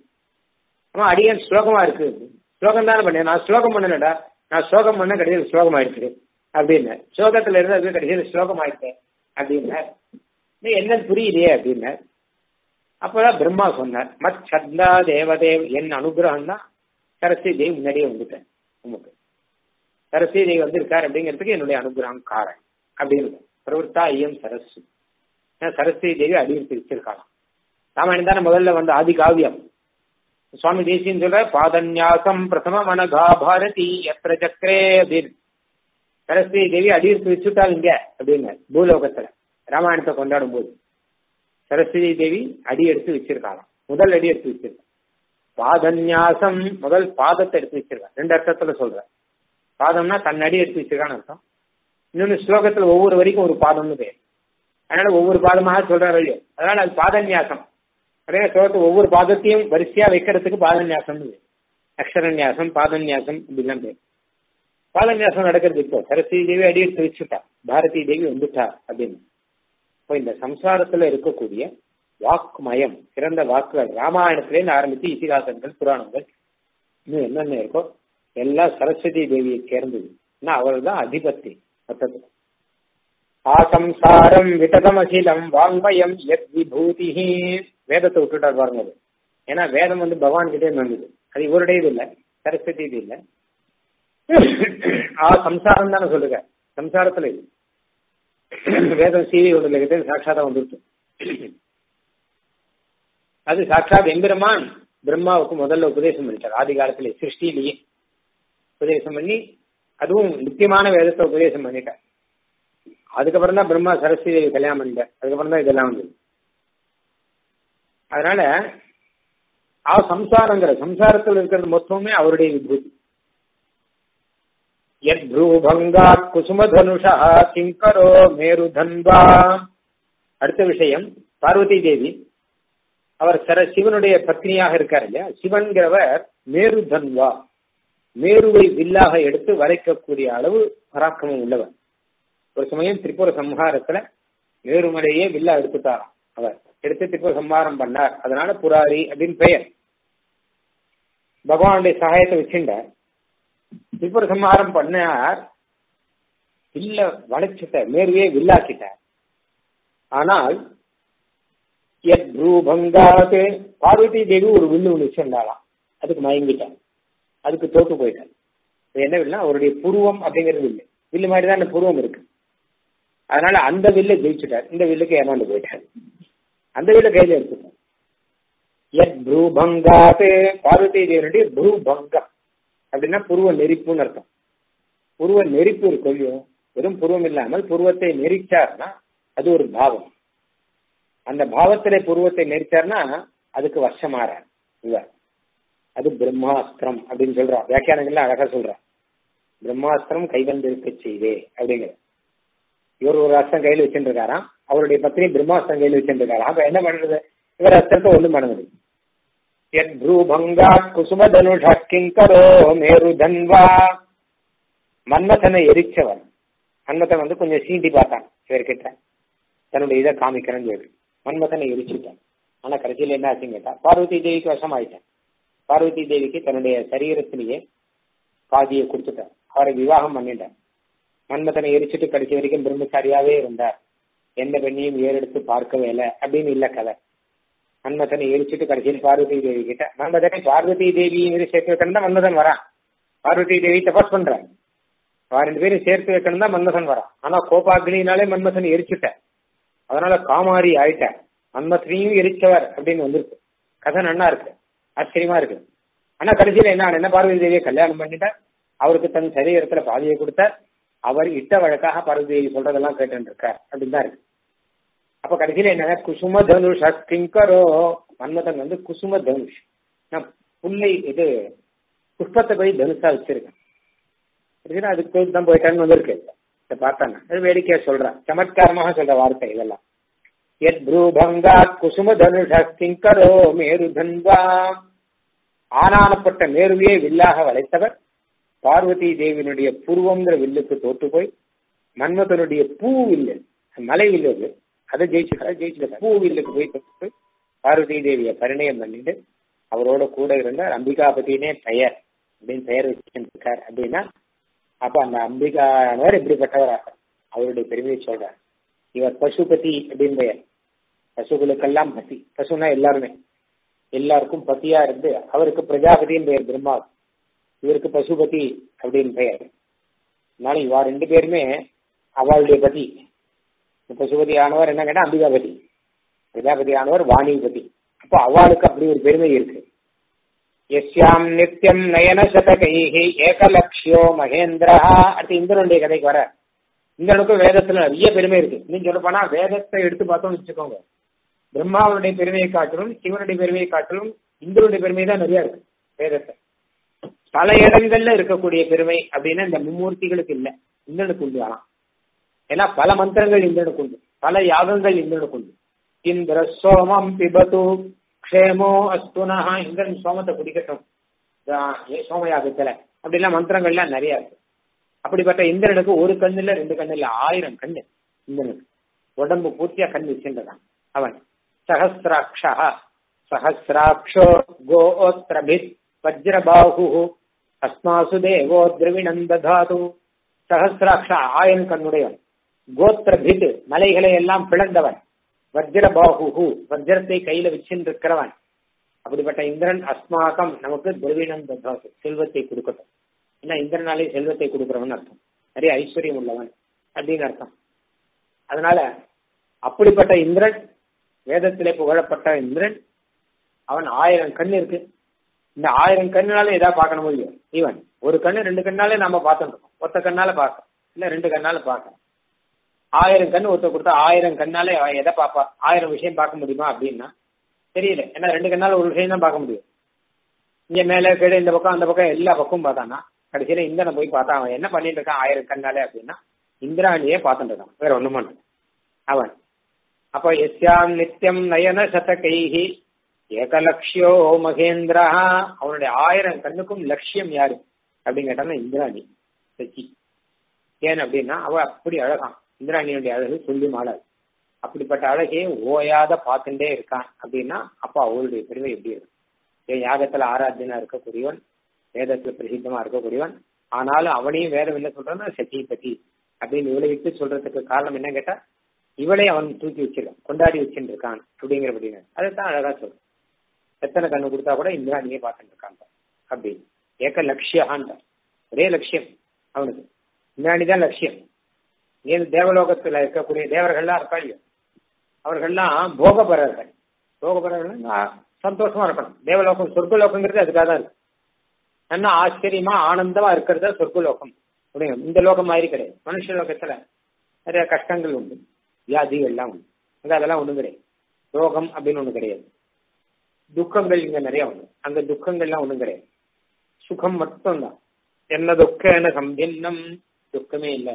ஆமா அடியன் ஸ்லோகமா இருக்கு ஸ்லோகம் தானே பண்ணேன் நான் ஸ்லோகம் பண்ணலடா நான் ஸ்லோகம் பண்ண கடைசியில் ஸ்லோகம் ஆயிடுச்சு அப்படின்னு ஸ்லோகத்துல இருந்து அது கடைசியில் ஸ்லோகம் ஆயிடுச்சு அப்படின்னார் நீ என்னன்னு புரியலையே அப்படின்னார் அப்பதான் பிரம்மா சொன்னார் மத் சத்தா தேவதேவ் என் அனுகிரகம் தான் சரஸ்வதி தேவி முன்னாடியே வந்துட்டேன் உமக்கு சரஸ்வதி தேவி வந்திருக்கார் அப்படிங்கிறதுக்கு என்னுடைய அனுகிரகம் காரணம் அப்படின்னு பிரவருத்தா ஐயம் சரஸ்வதி ஏன்னா சரஸ்வதி தேவி அடியில் பிரிச்சிருக்காங்க ராமாயணம் தானே முதல்ல வந்து ஆதி காவியம் சுவாமி தேசியன் சொல்ற பாதன்யாசம் பிரதம மனகா பாரதி எத்திர சக்கரே அப்படின்னு சரஸ்வதி தேவி அடியெடுத்து வச்சுட்டாள் இங்க அப்படின்னு பூலோகத்துல ராமாயணத்தை கொண்டாடும் போது சரஸ்வதி தேவி அடி எடுத்து வச்சிருக்காளாம் முதல் அடி எடுத்து வச்சிருக்கா பாதன்யாசம் முதல் பாதத்தை எடுத்து வச்சிருக்கா ரெண்டு அர்த்தத்துல சொல்ற பாதம்னா தன் அடி எடுத்து வச்சிருக்கான்னு அர்த்தம் இன்னொன்னு ஸ்லோகத்துல ஒவ்வொரு வரைக்கும் ஒரு பாதம்னு பேர் அதனால ஒவ்வொரு பாதமாக சொல்ற வழி அதனால அது பாதன்யாசம் அதே ஸ்லோகத்தை ஒவ்வொரு பாதத்தையும் வரிசையா வைக்கிறதுக்கு பாதன்யாசம் அக்ஷரன்யாசம் பாதன்யாசம் இப்படிலாம் பேர் பாதன்யாசம் நடக்கிறது இப்போ சரஸ்வதி தேவி அடி எடுத்து வச்சுட்டா பாரதி தேவி வந்துட்டா அப்படின்னு இப்போ இந்த சம்சாரத்துல இருக்கக்கூடிய வாக்குமயம் சிறந்த வாக்குகள் ராமாயணத்திலேருந்து ஆரம்பித்து இதிகாசங்கள் புராணங்கள் இன்னும் என்னென்ன இருக்கோ எல்லாம் சரஸ்வதி தேவியை சேர்ந்தது ஏன்னா அவள் தான் அதிபத்தி மொத்தத்துக்கு ஆசம்சாரம் விததமகிலம் வாங்மயம் எத் விபூதி வேதத்தை விட்டுட்டார் பாருங்க அது ஏன்னா வேதம் வந்து பகவான் கிட்டே வந்தது அது இவருடையது இல்ல சரஸ்வதி இது இல்ல ஆ சம்சாரம் தானே சொல்லுங்க சம்சாரத்துல இது வேதம் சீதையோட கிட்ட சாட்சாத்தா வந்துருச்சு அது சாட்சாத் எம்பெருமான் பிரம்மாவுக்கு முதல்ல உபதேசம் பண்ணிட்டார் ஆதி காலத்திலே சிருஷ்டிலேயே உபதேசம் பண்ணி அதுவும் நித்தியமான வேதத்தை உபதேசம் பண்ணிட்டார் அதுக்கப்புறம் தான் பிரம்மா சரஸ்வதி தேவி கல்யாணம் பண்ணிட்டார் அதுக்கப்புறம் தான் இதெல்லாம் வந்தது அதனால ஆ சம்சாரங்கிற சம்சாரத்தில் இருக்கிறது மொத்தமே அவருடைய விபூதி யத்ரூபங்கா குசுமதனுஷா கிங்கரோ மேருதன்வா அடுத்த விஷயம் பார்வதி தேவி அவர் சர சிவனுடைய பத்னியாக இருக்கார் இல்லையா சிவன்கிறவர் மேருதன்வா மேருவை வில்லாக எடுத்து வரைக்கக்கூடிய அளவு பராக்கிரமம் உள்ளவர் ஒரு சமயம் திரிபுர சம்ஹாரத்துல மேருமலையே வில்லா எடுத்துட்டாராம் அவர் எடுத்து திரிபுர சம்ஹாரம் பண்ணார் அதனால புராரி அப்படின்னு பெயர் பகவானுடைய சகாயத்தை வச்சுட்டார் திரிபுர சம்ஹாரம் பண்ணார் வில்ல வளைச்சிட்டார் மேருவே வில்லாக்கிட்டார் ஆனால் எத் ரூபங்காது பார்வதி தேவி ஒரு வில்லு ஒன்று வச்சிருந்தாளாம் அதுக்கு மயங்கிட்டார் அதுக்கு தோத்து போயிட்டார் இது என்ன வில்லுனா அவருடைய புருவம் அப்படிங்கிறது வில்லு வில்லு மாதிரி தான் அந்த புருவம் இருக்கு அதனால அந்த வில்ல ஜெயிச்சுட்டார் இந்த வில்லுக்கு ஏமாந்து போயிட்டார் அந்த வில்ல கையில எடுத்துட்டார் எத் ப்ரூபங்காத்து பார்வதி தேவனுடைய ப்ரூபங்கம் அப்படின்னா புருவ நெரிப்புன்னு அர்த்தம் புருவ நெரிப்பு ஒரு கொள்ளியும் வெறும் புருவம் இல்லாமல் புருவத்தை நெரிச்சார்னா அது ஒரு பாவம் அந்த பாவத்திலே புருவத்தை நெரிச்சார்னா அதுக்கு வருஷமாற இவர் அது பிரம்மாஸ்திரம் அப்படின்னு சொல்றா வியாக்கியானங்கள்ல அழகா சொல்றா பிரம்மாஸ்திரம் கைவந்திருக்க செய்தே அப்படிங்கிற இவர் ஒரு அஸ்திரம் கையில் வச்சுருக்காராம் அவருடைய பத்தினி பிரம்மாஸ்திரம் கையில் வச்சுருக்காராம் அப்ப என்ன பண்றது இவர் அஸ்திரத்தை ஒண்ணும் பண்ண முடியும் எத் ப்ரூபங்கா குசுமதனுஷ கிங்கரோ மேருதன்வா மன்மதனை எரிச்சவன் மன்மதன் வந்து கொஞ்சம் சீண்டி பார்த்தான் இவர்கிட்ட தன்னுடைய இதை காமிக்கிறேன்னு சொல்லி மன்மதனை எரிச்சுட்டான் ஆனா கடைசியில் என்ன ஆச்சுன்னு கேட்டா பார்வதி தேவிக்கு வசம் ஆயிட்டேன் பார்வதி தேவிக்கு தன்னுடைய சரீரத்திலேயே பாதியை கொடுத்துட்டார் அவரை விவாகம் பண்ணிட்டார் மன்மதனை எரிச்சுட்டு கடைசி வரைக்கும் பிரம்மச்சாரியாவே இருந்தார் எந்த பெண்ணையும் ஏறெடுத்து பார்க்கவே இல்லை அப்படின்னு இல்ல கதை மன்மதனை எரிச்சுட்டு கடைசியில் பார்வதி தேவி கிட்ட மன்மதனை பார்வதி தேவி சேர்த்து வைக்கணும் தான் மன்மதன் வரான் பார்வதி தேவி தபஸ் பண்றான் அவ ரெண்டு பேரும் சேர்த்து வைக்கணும் தான் மன்மதன் வரான் ஆனா கோபாக்னினாலே மன்மதன் எரிச்சுட்டேன் அதனால காமாரி ஆயிட்டார் மன்மதனையும் எரிச்சவர் அப்படின்னு வந்திருக்கு கதை நன்னா இருக்கு ஆச்சரியமா இருக்கு ஆனா கடைசியில என்ன என்ன பார்வதி தேவியை கல்யாணம் பண்ணிட்டார் அவருக்கு தன் சரீரத்துல பாதியை கொடுத்தார் அவர் இட்ட வழக்காக பார்வதி தேவி சொல்றதெல்லாம் கேட்டு இருக்கார் அப்படின்னு தான் இருக்கு அப்ப கடைசியில என்ன குசும தனுஷ் கிங்கரோ மன்மதன் வந்து குசும தனுஷ் நான் புல்லை இது புஷ்பத்தை போய் தனுஷா வச்சிருக்கேன் அதுக்கு தான் போயிட்டான்னு வந்திருக்கு இதை பார்த்தாங்க அது வேடிக்கையா சொல்றேன் சமத்காரமாக சொல்ற வார்த்தை இதெல்லாம் எத் ப்ரூபங்கா குசும தனுஷ கிங்கரோ மேருதன்வா ஆனானப்பட்ட மேருவியை வில்லாக வளைத்தவர் பார்வதி தேவியினுடைய புருவங்கிற வில்லுக்கு தோற்று போய் மன்மதனுடைய பூ வில்லு மலை வில்லு அது அதை ஜெயிச்சுட்டா ஜெயிச்சுட்ட பூ வில்லுக்கு போய் போய் பார்வதி தேவியை பரிணயம் பண்ணிட்டு அவரோட கூட இருந்த அம்பிகாபதினே பெயர் அப்படின்னு பெயர் வச்சிருக்கார் அப்படின்னா அப்ப அந்த அம்பிகானவர் எப்படிப்பட்டவராக அவருடைய பெருமையை சொல்றார் இவர் பசுபதி அப்படின்னு பெயர் பசுகளுக்கெல்லாம் பதி பசுனா எல்லாருமே எல்லாருக்கும் பத்தியா இருந்து அவருக்கு பிரஜாபதியின் பெயர் பிரம்மா இவருக்கு பசுபதி அப்படின்னு பெயர் அதனால இவா ரெண்டு பேருமே அவளுடைய பதி பசுபதி ஆனவர் என்ன கேட்டா அம்பிகாபதி பிரஜாபதி ஆனவர் வாணிபதி அப்போ அவளுக்கு அப்படி ஒரு பெருமை இருக்கு எஸ்யாம் நித்தியம் நயன சதகைஹி ஏகலட்சியோ மகேந்திரா அடுத்து இந்திரனுடைய கதைக்கு வர இந்திரனுக்கும் வேதத்துல நிறைய பெருமை இருக்கு நீங்க சொல்ல போனா வேதத்தை எடுத்து பார்த்தோம்னு வச்சுக்கோங்க பிரம்மாவுடைய பெருமையை காட்டிலும் சிவனுடைய பெருமையை காட்டிலும் இந்திரனுடைய பெருமை தான் நிறைய இருக்கு வேதத்தை பல இடங்கள்ல இருக்கக்கூடிய பெருமை அப்படின்னா இந்த மும்மூர்த்திகளுக்கு இல்ல இந்திரனுக்கு உண்டு ஆனா ஏன்னா பல மந்திரங்கள் இந்திரனுக்கு உண்டு பல யாகங்கள் இந்திரனுக்கு உண்டு இந்திர சோமம் பிபது க்ஷேமோ அஸ்துனா இந்திரன் சோமத்தை குடிக்கட்டும் சோமயாகத்துல அப்படிலாம் மந்திரங்கள்லாம் நிறைய இருக்கு அப்படிப்பட்ட இந்திரனுக்கு ஒரு கண்ணு இல்ல ரெண்டு கண்ணு இல்ல ஆயிரம் கண்ணு இந்திரனுக்கு உடம்பு பூர்த்தியா கண் வச்சுன்றதான் அவன் சஹசிராட்சா சஹசிராட்சோ கோத்ரபித் வஜ்ரபாஹு அஸ்மாசு தேவோ திரவிணம் ததாது சஹசிராட்சா ஆயிரம் கண்ணுடையவன் கோத்ரபித் மலைகளை எல்லாம் பிளந்தவன் வஜ்ரபாஹு வஜ்ரத்தை கையில வச்சிருக்கிறவன் அப்படிப்பட்ட இந்திரன் அஸ்மாகம் நமக்கு திரவிணம் ததாது செல்வத்தை கொடுக்கட்டும் ஏன்னா இந்திரனாலே செல்வத்தை கொடுக்கிறவன் அர்த்தம் நிறைய ஐஸ்வர்யம் உள்ளவன் அப்படின்னு அர்த்தம் அதனால அப்படிப்பட்ட இந்திரன் வேதத்திலே புகழப்பட்ட இந்திரன் அவன் ஆயிரம் கண் இருக்கு இந்த ஆயிரம் கண்ணுனால ஏதாவது பார்க்கணும் முடியும் இவன் ஒரு கண்ணு ரெண்டு கண்ணாலே நாம பார்த்துருக்கோம் ஒத்த கண்ணால பார்க்க இல்ல ரெண்டு கண்ணால பார்க்க ஆயிரம் கண்ணு ஒருத்தர் கொடுத்தா ஆயிரம் கண்ணாலே எதை பார்ப்பா ஆயிரம் விஷயம் பார்க்க முடியுமா அப்படின்னா தெரியல ஏன்னா ரெண்டு கண்ணால ஒரு விஷயம் தான் பார்க்க முடியும் இங்க மேல கீழே இந்த பக்கம் அந்த பக்கம் எல்லா பக்கமும் பார்த்தானா கடைசியில இந்திரனை போய் பார்த்தா அவன் என்ன பண்ணிட்டு இருக்கான் ஆயிரம் கண்ணாலே அப்படின்னா இந்திராணியே பார்த்துட்டு இருக்கான் வேற ஒண்ணும் பண்ண அவன் அப்ப எஸ்யாம் நித்தியம் நயன சதகைஹி ஏகலட்சியோ மகேந்திரா அவனுடைய ஆயிரம் கண்ணுக்கும் லட்சியம் யாரு அப்படின்னு கேட்டான்னா இந்திராணி சச்சி ஏன் அப்படின்னா அவ அப்படி அழகான் இந்திராணியுடைய அழகு சொல்லி மாளாது அப்படிப்பட்ட அழகே ஓயாத பார்த்துட்டே இருக்கான் அப்படின்னா அப்ப அவளுடைய பெருமை எப்படி இருக்கும் என் யாகத்துல ஆராத்தியனா இருக்கக்கூடியவன் வேதத்துல பிரசித்தமா இருக்கக்கூடியவன் ஆனாலும் அவனையும் வேதம் என்ன சொல்றான்னா சச்சியை பத்தி அப்படின்னு இவளை விட்டு சொல்றதுக்கு காரணம் என்ன கேட்டா இவளே அவன் தூக்கி வச்சிருக்கான் கொண்டாடி வச்சுட்டு இருக்கான் அப்படிங்கிறபடிங்க அதைத்தான் அழகா சொல்றேன் எத்தனை கண்ணு கொடுத்தா கூட இந்திராணியே பார்த்துட்டு இருக்கான் அப்படின்னு ஏக லட்சியான்ட ஒரே லட்சியம் அவனுக்கு இந்திராணி தான் லட்சியம் ஏன் தேவலோகத்துல இருக்கக்கூடிய தேவர்கள்லாம் இருக்கா இல்லையோ அவர்கள்லாம் போகபரர்கள் போகபரர்கள் சந்தோஷமா இருக்கணும் தேவலோகம் சொர்க்கலோகங்கிறது அதுக்காக தான் இருக்கு நல்லா ஆச்சரியமா ஆனந்தமா இருக்கிறது சொர்க்கலோகம் அப்படிங்க இந்த லோகம் மாதிரி கிடையாது மனுஷ லோகத்துல நிறைய கஷ்டங்கள் உண்டு வியாதிகள் எல்லாம் உண்டு அங்க அதெல்லாம் ஒண்ணும் கிடையாது ரோகம் அப்படின்னு ஒண்ணு கிடையாது துக்கங்கள் இங்க நிறைய உண்டு அங்க துக்கங்கள்லாம் ஒண்ணும் கிடையாது சுகம் மட்டும்தான் என்ன துக்க சம்பின்னம் துக்கமே இல்லை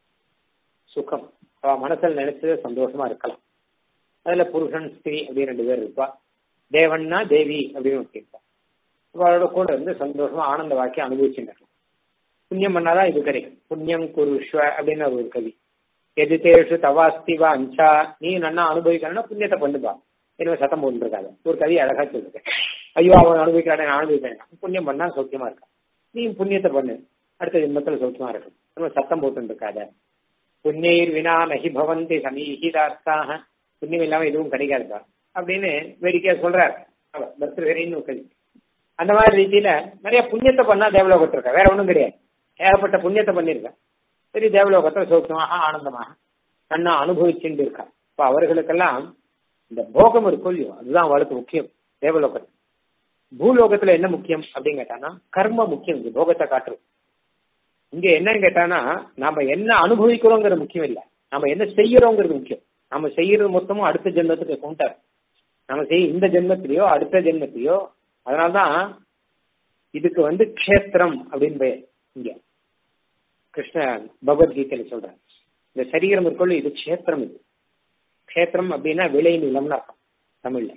சுகம் அவ மனசுல நினைச்சது சந்தோஷமா இருக்கலாம் அதுல புருஷன் ஸ்திரீ அப்படின்னு ரெண்டு பேர் இருப்பா தேவன்னா தேவி அப்படின்னு ஒருத்தி இருப்பா அவளோட கூட இருந்து சந்தோஷமா ஆனந்த வாக்கி அனுபவிச்சுட்டு புண்ணியம் பண்ணாதான் இது கிடைக்கும் புண்ணியம் குருஷ்வ அப்படின்னு ஒரு கவி எது தேஷு தவாஸ்திவா அஞ்சா நீ நன்னா அனுபவிக்கணும்னா புண்ணியத்தை பண்ணுப்பா என்ன சத்தம் போட்டுருக்காது ஒரு கவி அழகா சொல்லுது ஐயோ அவன் அனுபவிக்கிறானே நான் அனுபவிக்கிறேன் புண்ணியம் பண்ணா சௌக்கியமா இருக்கா நீ புண்ணியத்தை பண்ணு அடுத்த ஜென்மத்துல சௌக்கியமா இருக்கும் நம்ம சத்தம் போட்டு இருக்காத புண்ணியர் வினா நகி பவந்தி சமீகிதார்த்தாக புண்ணியம் இல்லாம எதுவும் கிடைக்காதுப்பா அப்படின்னு வேடிக்கையா சொல்றாரு பர்தரின்னு கவி அந்த மாதிரி ரீதியில நிறைய புண்ணியத்தை பண்ணா தேவலோகத்தில் இருக்கா வேற ஒண்ணும் கிடையாது ஏகப்பட்ட புண்ணியத்தை பண்ணிருக்கா சரி தேவலோகத்தில் சௌக்கியமாக ஆனந்தமாக கண்ணா அனுபவிச்சுட்டு இருக்கா இப்ப அவர்களுக்கெல்லாம் இந்த போகம் இருக்கும் இல்லையோ அதுதான் அவளுக்கு முக்கியம் தேவலோகத்தில் பூலோகத்துல என்ன முக்கியம் அப்படின்னு கேட்டானா கர்ம முக்கியம் இந்த போகத்தை காட்டுறது இங்க என்னன்னு கேட்டானா நாம என்ன அனுபவிக்கிறோங்கிறது முக்கியம் இல்ல நாம என்ன செய்யறோங்கிறது முக்கியம் நம்ம செய்யறது மொத்தமும் அடுத்த ஜென்மத்துக்கு கவுண்டர் நம்ம செய்ய இந்த ஜென்மத்திலயோ அடுத்த ஜென்மத்திலயோ அதனால்தான் இதுக்கு வந்து க்ஷேத்திரம் அப்படின்னு பெயர் இங்க கிருஷ்ண பகவத்கீதையில சொல்றேன் இந்த சரீரம் இருக்குள்ள இது க்ஷேத்திரம் இது க்ஷேத்திரம் அப்படின்னா விளை நிலம்னு அர்த்தம் தமிழ்ல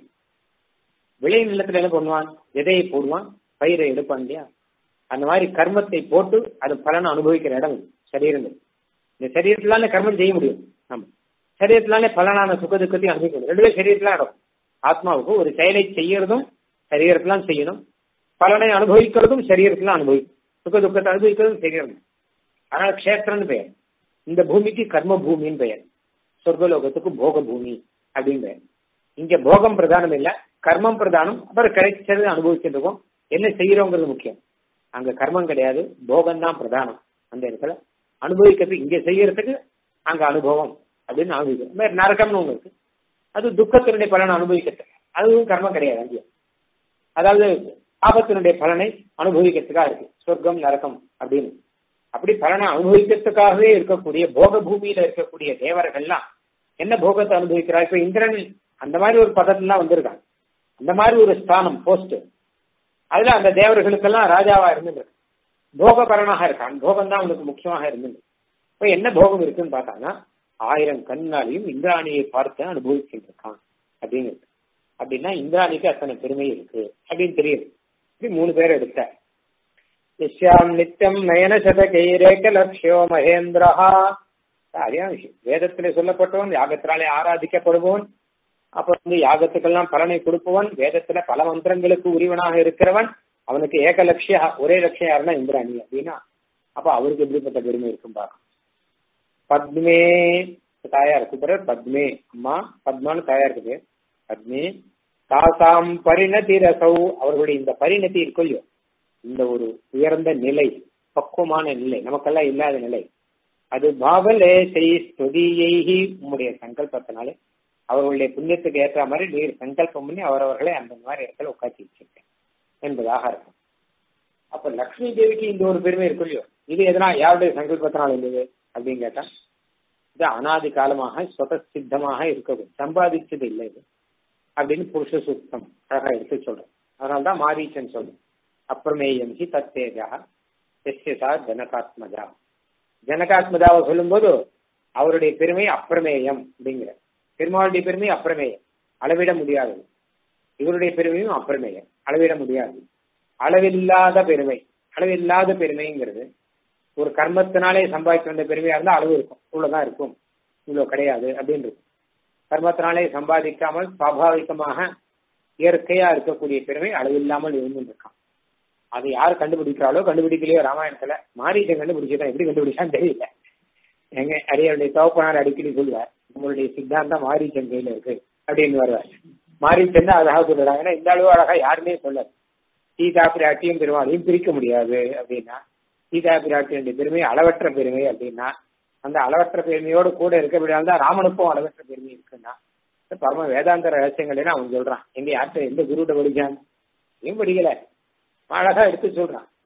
விளை நிலத்துல என்ன பண்ணுவான் விதையை போடுவான் பயிரை எடுப்பான் இல்லையா அந்த மாதிரி கர்மத்தை போட்டு அது பலனை அனுபவிக்கிற இடம் இது சரீரங்கள் இந்த சரீரத்திலான கர்மம் செய்ய முடியும் நம்ம சரீரத்திலான பலனான சுக துக்கத்தையும் அனுபவிக்க முடியும் ரெண்டுமே சரீரத்திலாம் இடம் ஆத்மாவுக்கு ஒரு செயலை செய்யறதும் சரீரத்திலாம் செய்யணும் பலனை அனுபவிக்கிறதும் சரீரத்திலாம் அனுபவிக்கும் சுக துக்கத்தை அனுபவிக்கிறதும் சரீரம் அதனால கஷேத்திரம்னு பெயர் இந்த பூமிக்கு கர்ம பூமின்னு பெயர் சொர்க்கலோகத்துக்கு போக பூமி அப்படின்னு பெயர் இங்க போகம் பிரதானம் இல்ல கர்மம் பிரதானம் அப்புறம் கிடைச்சது அனுபவிச்சுட்டு இருக்கோம் என்ன செய்யறோங்கிறது முக்கியம் அங்க கர்மம் கிடையாது போகம் தான் பிரதானம் அந்த இடத்துல அனுபவிக்கிறதுக்கு இங்க செய்யறதுக்கு அங்க அனுபவம் அப்படின்னு அனுபவிக்கிறோம் வேற நரகம்னு ஒண்ணு இருக்கு அது துக்கத்தினுடைய பலனை அனுபவிக்கிறதுக்கு அதுவும் கர்மம் கிடையாது அங்கே அதாவது ஆபத்தினுடைய பலனை அனுபவிக்கிறதுக்காக இருக்கு சொர்க்கம் நரகம் அப்படின்னு அப்படி பலனை அனுபவிக்கிறதுக்காகவே இருக்கக்கூடிய போக பூமியில இருக்கக்கூடிய தேவர்கள்லாம் என்ன போகத்தை அனுபவிக்கிறார் இப்ப இந்திரன் அந்த மாதிரி ஒரு பதத்துலாம் வந்திருக்காங்க அந்த மாதிரி ஒரு ஸ்தானம் போஸ்ட் அதுல அந்த தேவர்களுக்கெல்லாம் ராஜாவா இருந்துட்டு போகபரனாக இருக்கான் போகம் தான் அவனுக்கு முக்கியமாக இருந்தது இப்ப என்ன போகம் இருக்குன்னு பார்த்தாங்கன்னா ஆயிரம் கண்ணாலையும் இந்திராணியை பார்த்து அனுபவிச்சுட்டு இருக்கான் அப்படிங்கிறது அப்படின்னா இந்திராணிக்கு அத்தனை பெருமை இருக்கு அப்படின்னு தெரியுது இப்படி மூணு பேர் எடுத்த நித்யாம் நித்தியம் நயன சதகைரேக லட்சியோ மகேந்திரஹா சரியான விஷயம் வேதத்திலே சொல்லப்பட்டவன் யாகத்தினாலே ஆராதிக்கப்படுபவன் அப்ப வந்து யாகத்துக்கெல்லாம் பலனை கொடுப்பவன் வேதத்துல பல மந்திரங்களுக்கு உரிவனாக இருக்கிறவன் அவனுக்கு ஏக லட்சிய ஒரே லட்சியம் யாருன்னா இந்திராணி அப்படின்னா அப்ப அவருக்கு எப்படிப்பட்ட பெருமை இருக்கும் பாருங்க பத்மே தாயார் கூப்பிடுற பத்மே அம்மா பத்மான்னு தாயார் இருக்குது பத்மே தாசாம் பரிணதி ரசௌ அவர்களுடைய இந்த பரிணதி இருக்கும் இல்லையோ இந்த ஒரு உயர்ந்த நிலை பக்குவமான நிலை நமக்கெல்லாம் இல்லாத நிலை அது பாவலே செய் ஸ்துதியை உம்முடைய சங்கல்பத்தினாலே அவர்களுடைய புண்ணியத்துக்கு ஏற்ற மாதிரி நீர் சங்கல்பம் பண்ணி அவரவர்களை அந்த மாதிரி இடத்துல உட்காந்து வச்சிருக்கேன் என்பதாக இருக்கும் அப்ப லக்ஷ்மி தேவிக்கு இந்த ஒரு பெருமை இருக்கும் இல்லையோ இது எதனா யாருடைய சங்கல்பத்தினால் இருந்தது அப்படின்னு கேட்டா இது அனாதி காலமாக சொத சித்தமாக இருக்கக்கூடும் சம்பாதிச்சது இல்லை இது அப்படின்னு புருஷ சுத்தம் அழகா எடுத்து சொல்றேன் அதனால்தான் மாரீச்சன் சொல்றேன் அப்பிரமேயம் ஹி தத்தேஜா எஸ்யசா ஜனகாத்மஜா ஜனகாத்மஜாவை சொல்லும்போது அவருடைய பெருமை அப்பிரமேயம் அப்படிங்கிற பெருமாளுடைய பெருமை அப்பிரமேயம் அளவிட முடியாதது இவருடைய பெருமையும் அப்பிரமேயம் அளவிட முடியாது அளவில்லாத பெருமை அளவில்லாத பெருமைங்கிறது ஒரு கர்மத்தினாலே சம்பாதிக்க வந்த பெருமையா இருந்தா அளவு இருக்கும் இவ்வளவுதான் இருக்கும் இவ்வளவு கிடையாது அப்படின்னு இருக்கும் கர்மத்தினாலே சம்பாதிக்காமல் சுவாபாவிகமாக இயற்கையா இருக்கக்கூடிய பெருமை அளவில்லாமல் இருந்துருக்கான் அதை யார் கண்டுபிடிக்கிறாளோ கண்டுபிடிக்கலையோ ராமாயணத்துல மாரீச்சன் கண்டுபிடிச்சதான் எப்படி கண்டுபிடிச்சான்னு தெரியல எங்க அரியருடைய தவப்பனார் அடிக்கடி சொல்லுவார் உங்களுடைய சித்தாந்தம் மாரீச்சன் கையில இருக்கு அப்படின்னு வருவார் மாரீச்சன் தான் அழகா சொல்லுறாங்க ஏன்னா இந்த அளவு அழகா யாருமே சொல்ல சீதா பிராட்டியும் பெருமாளையும் பிரிக்க முடியாது அப்படின்னா சீதா பிராட்டியுடைய பெருமை அளவற்ற பெருமை அப்படின்னா அந்த அளவற்ற பெருமையோடு கூட இருக்க முடியாது ராமனுக்கும் அளவற்ற பெருமை இருக்குன்னா பரம வேதாந்த ரகசியங்கள் அவன் சொல்றான் எங்க யார்கிட்ட எந்த குருட்ட படிச்சான் ஏன் படிக்கல அழகா எடுத்து சொல்றான்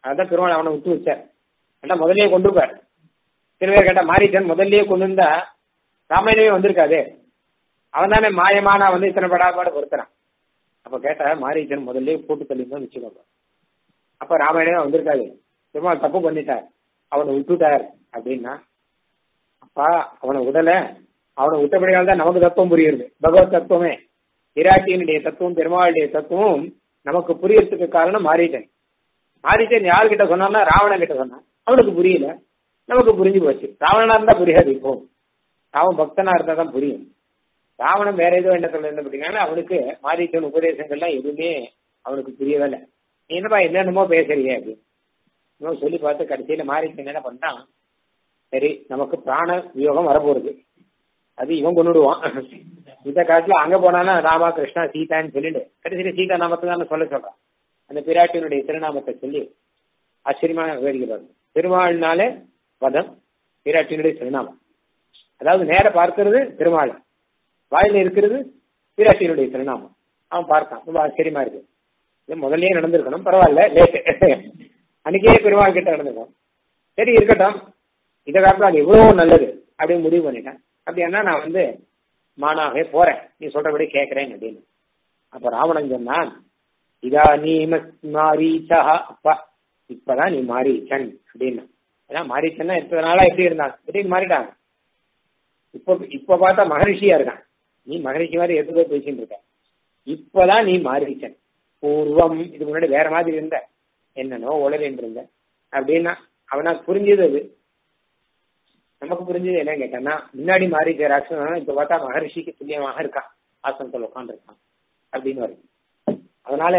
அதான் பெருமாள் அவனை விட்டு வச்சார் கேட்டா முதல்லயே கொண்டுப்பார் சில பேர் கேட்டா மாரீச்சன் முதல்லயே கொண்டு வந்தா ராமாயணமே வந்திருக்காது அவன் தானே மாயமான வந்து இத்தனை படாபாடு பொறுத்துறான் அப்ப கேட்டா மாரீச்சன் முதல்லயே போட்டு தள்ளிதான் வச்சுக்கோங்க அப்ப ராமாயணமே வந்திருக்காது பெருமாள் தப்பு பண்ணிட்டார் அவனை விட்டுட்டார் அப்படின்னா அப்பா அவனை விடல அவனை விட்டபடியால் தான் நமக்கு தத்துவம் புரியுது பகவத் தத்துவமே இராட்டியனுடைய தத்துவம் பெருமாளுடைய தத்துவம் நமக்கு புரியறதுக்கு காரணம் மாரீச்சன் மாரீச்சன் யாருக்கிட்ட சொன்னான்னா ராவணன் கிட்ட சொன்னான் அவனுக்கு புரியல நமக்கு புரிஞ்சு போச்சு ராவணனா இருந்தா புரியாது இப்போ அவன் பக்தனா இருந்தா தான் புரியும் ராவணன் வேற ஏதோ என்ன சொல்ல அப்படின்னா அவனுக்கு மாரீச்சன் உபதேசங்கள்லாம் எதுவுமே அவனுக்கு புரியவே இல்லை நீ என்னப்பா என்னென்னமோ பேசுறீங்க அப்படின்னு இன்னும் சொல்லி பார்த்து கடைசியில மாரீச்சன் என்ன பண்ணான் சரி நமக்கு பிராண வியோகம் வரப்போகுது அது இவன் கொண்டுடுவான் இந்த காலத்துல அங்க போனானா ராமா கிருஷ்ணா சீதான்னு சொல்லிட்டு கடைசியில சீதா நாமத்தை தான் சொல்ல சொல்றான் அந்த பிராட்டியினுடைய திருநாமத்தை சொல்லி ஆச்சரியமா வேடிக்கை பாருங்க திருமால்னாலே வதம் பிராட்டியினுடைய திருநாமம் அதாவது நேர பார்க்கிறது திருமால் வாயில இருக்கிறது பிராட்டியினுடைய திருநாமம் அவன் பார்த்தான் ரொம்ப ஆச்சரியமா இருக்கு இது முதல்லயே நடந்திருக்கணும் பரவாயில்ல லேட்டு அன்னைக்கே பெருமாள் கிட்ட நடந்திருக்கோம் சரி இருக்கட்டும் இதை காலத்துல அது எவ்வளவு நல்லது அப்படின்னு முடிவு பண்ணிட்டேன் அப்படின்னா நான் வந்து மானாவே போறேன் நீ சொல்றபடி கேட்கறேன் அப்படின்னு அப்ப ராவணன் சொன்னான் இதா நீ மாரீச்சா அப்பா இப்பதான் நீ மாரீச்சன் அப்படின்னு ஏன்னா மாரீச்சன்னா எத்தனை நாளா எப்படி இருந்தான் திடீர்னு மாறிட்டாங்க இப்போ இப்ப பார்த்தா மகரிஷியா இருக்கான் நீ மகரிஷி மாதிரி எதுக்கோ பேசிட்டு இருக்க இப்பதான் நீ மாரீச்சன் பூர்வம் இதுக்கு முன்னாடி வேற மாதிரி இருந்த என்னன்னோ உளறின்னு இருந்த அப்படின்னா அவனா புரிஞ்சது அது நமக்கு புரிஞ்சது என்ன கேட்டேன்னா முன்னாடி மாறி ராட்சசன் இப்ப பார்த்தா மகரிஷிக்கு துல்லியமாக இருக்கான் ஆசனத்தில் உட்காந்துருக்கான் அப்படின்னு வருது அதனால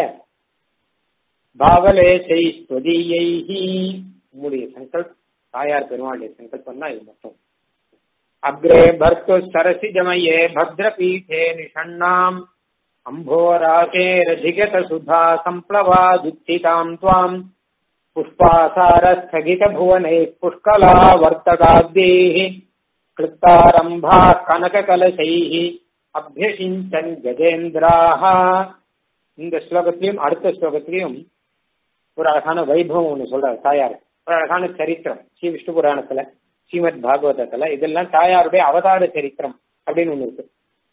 பாவலே செய் ஸ்வதீயைஹி உம்முடைய சங்கல்ப் தாயார் பெருமாளுடைய சங்கல்பம் தான் இது மொத்தம் அக்ரே பர்த்து சரசி ஜமயே பத்ரபீठे நிஷண்ணாம் அம்போராகேரதிகத சுதா சம்ப்ளவா துத்திதாம் துவாம் पुष्पासारस्थगितभुवनैः पुष्कला वर्तकाब्दैः क्लृप्तारम्भा कनककलशैः அபியசிஞ்சன் கஜேந்திராக இந்த ஸ்லோகத்திலையும் அடுத்த ஸ்லோகத்திலையும் ஒரு அழகான வைபவம் ஒன்று சொல்றாரு தாயார் ஒரு அழகான சரித்திரம் ஸ்ரீ விஷ்ணு புராணத்துல ஸ்ரீமத் பாகவதத்துல இதெல்லாம் தாயாருடைய அவதார சரித்திரம் அப்படின்னு ஒண்ணு இருக்கு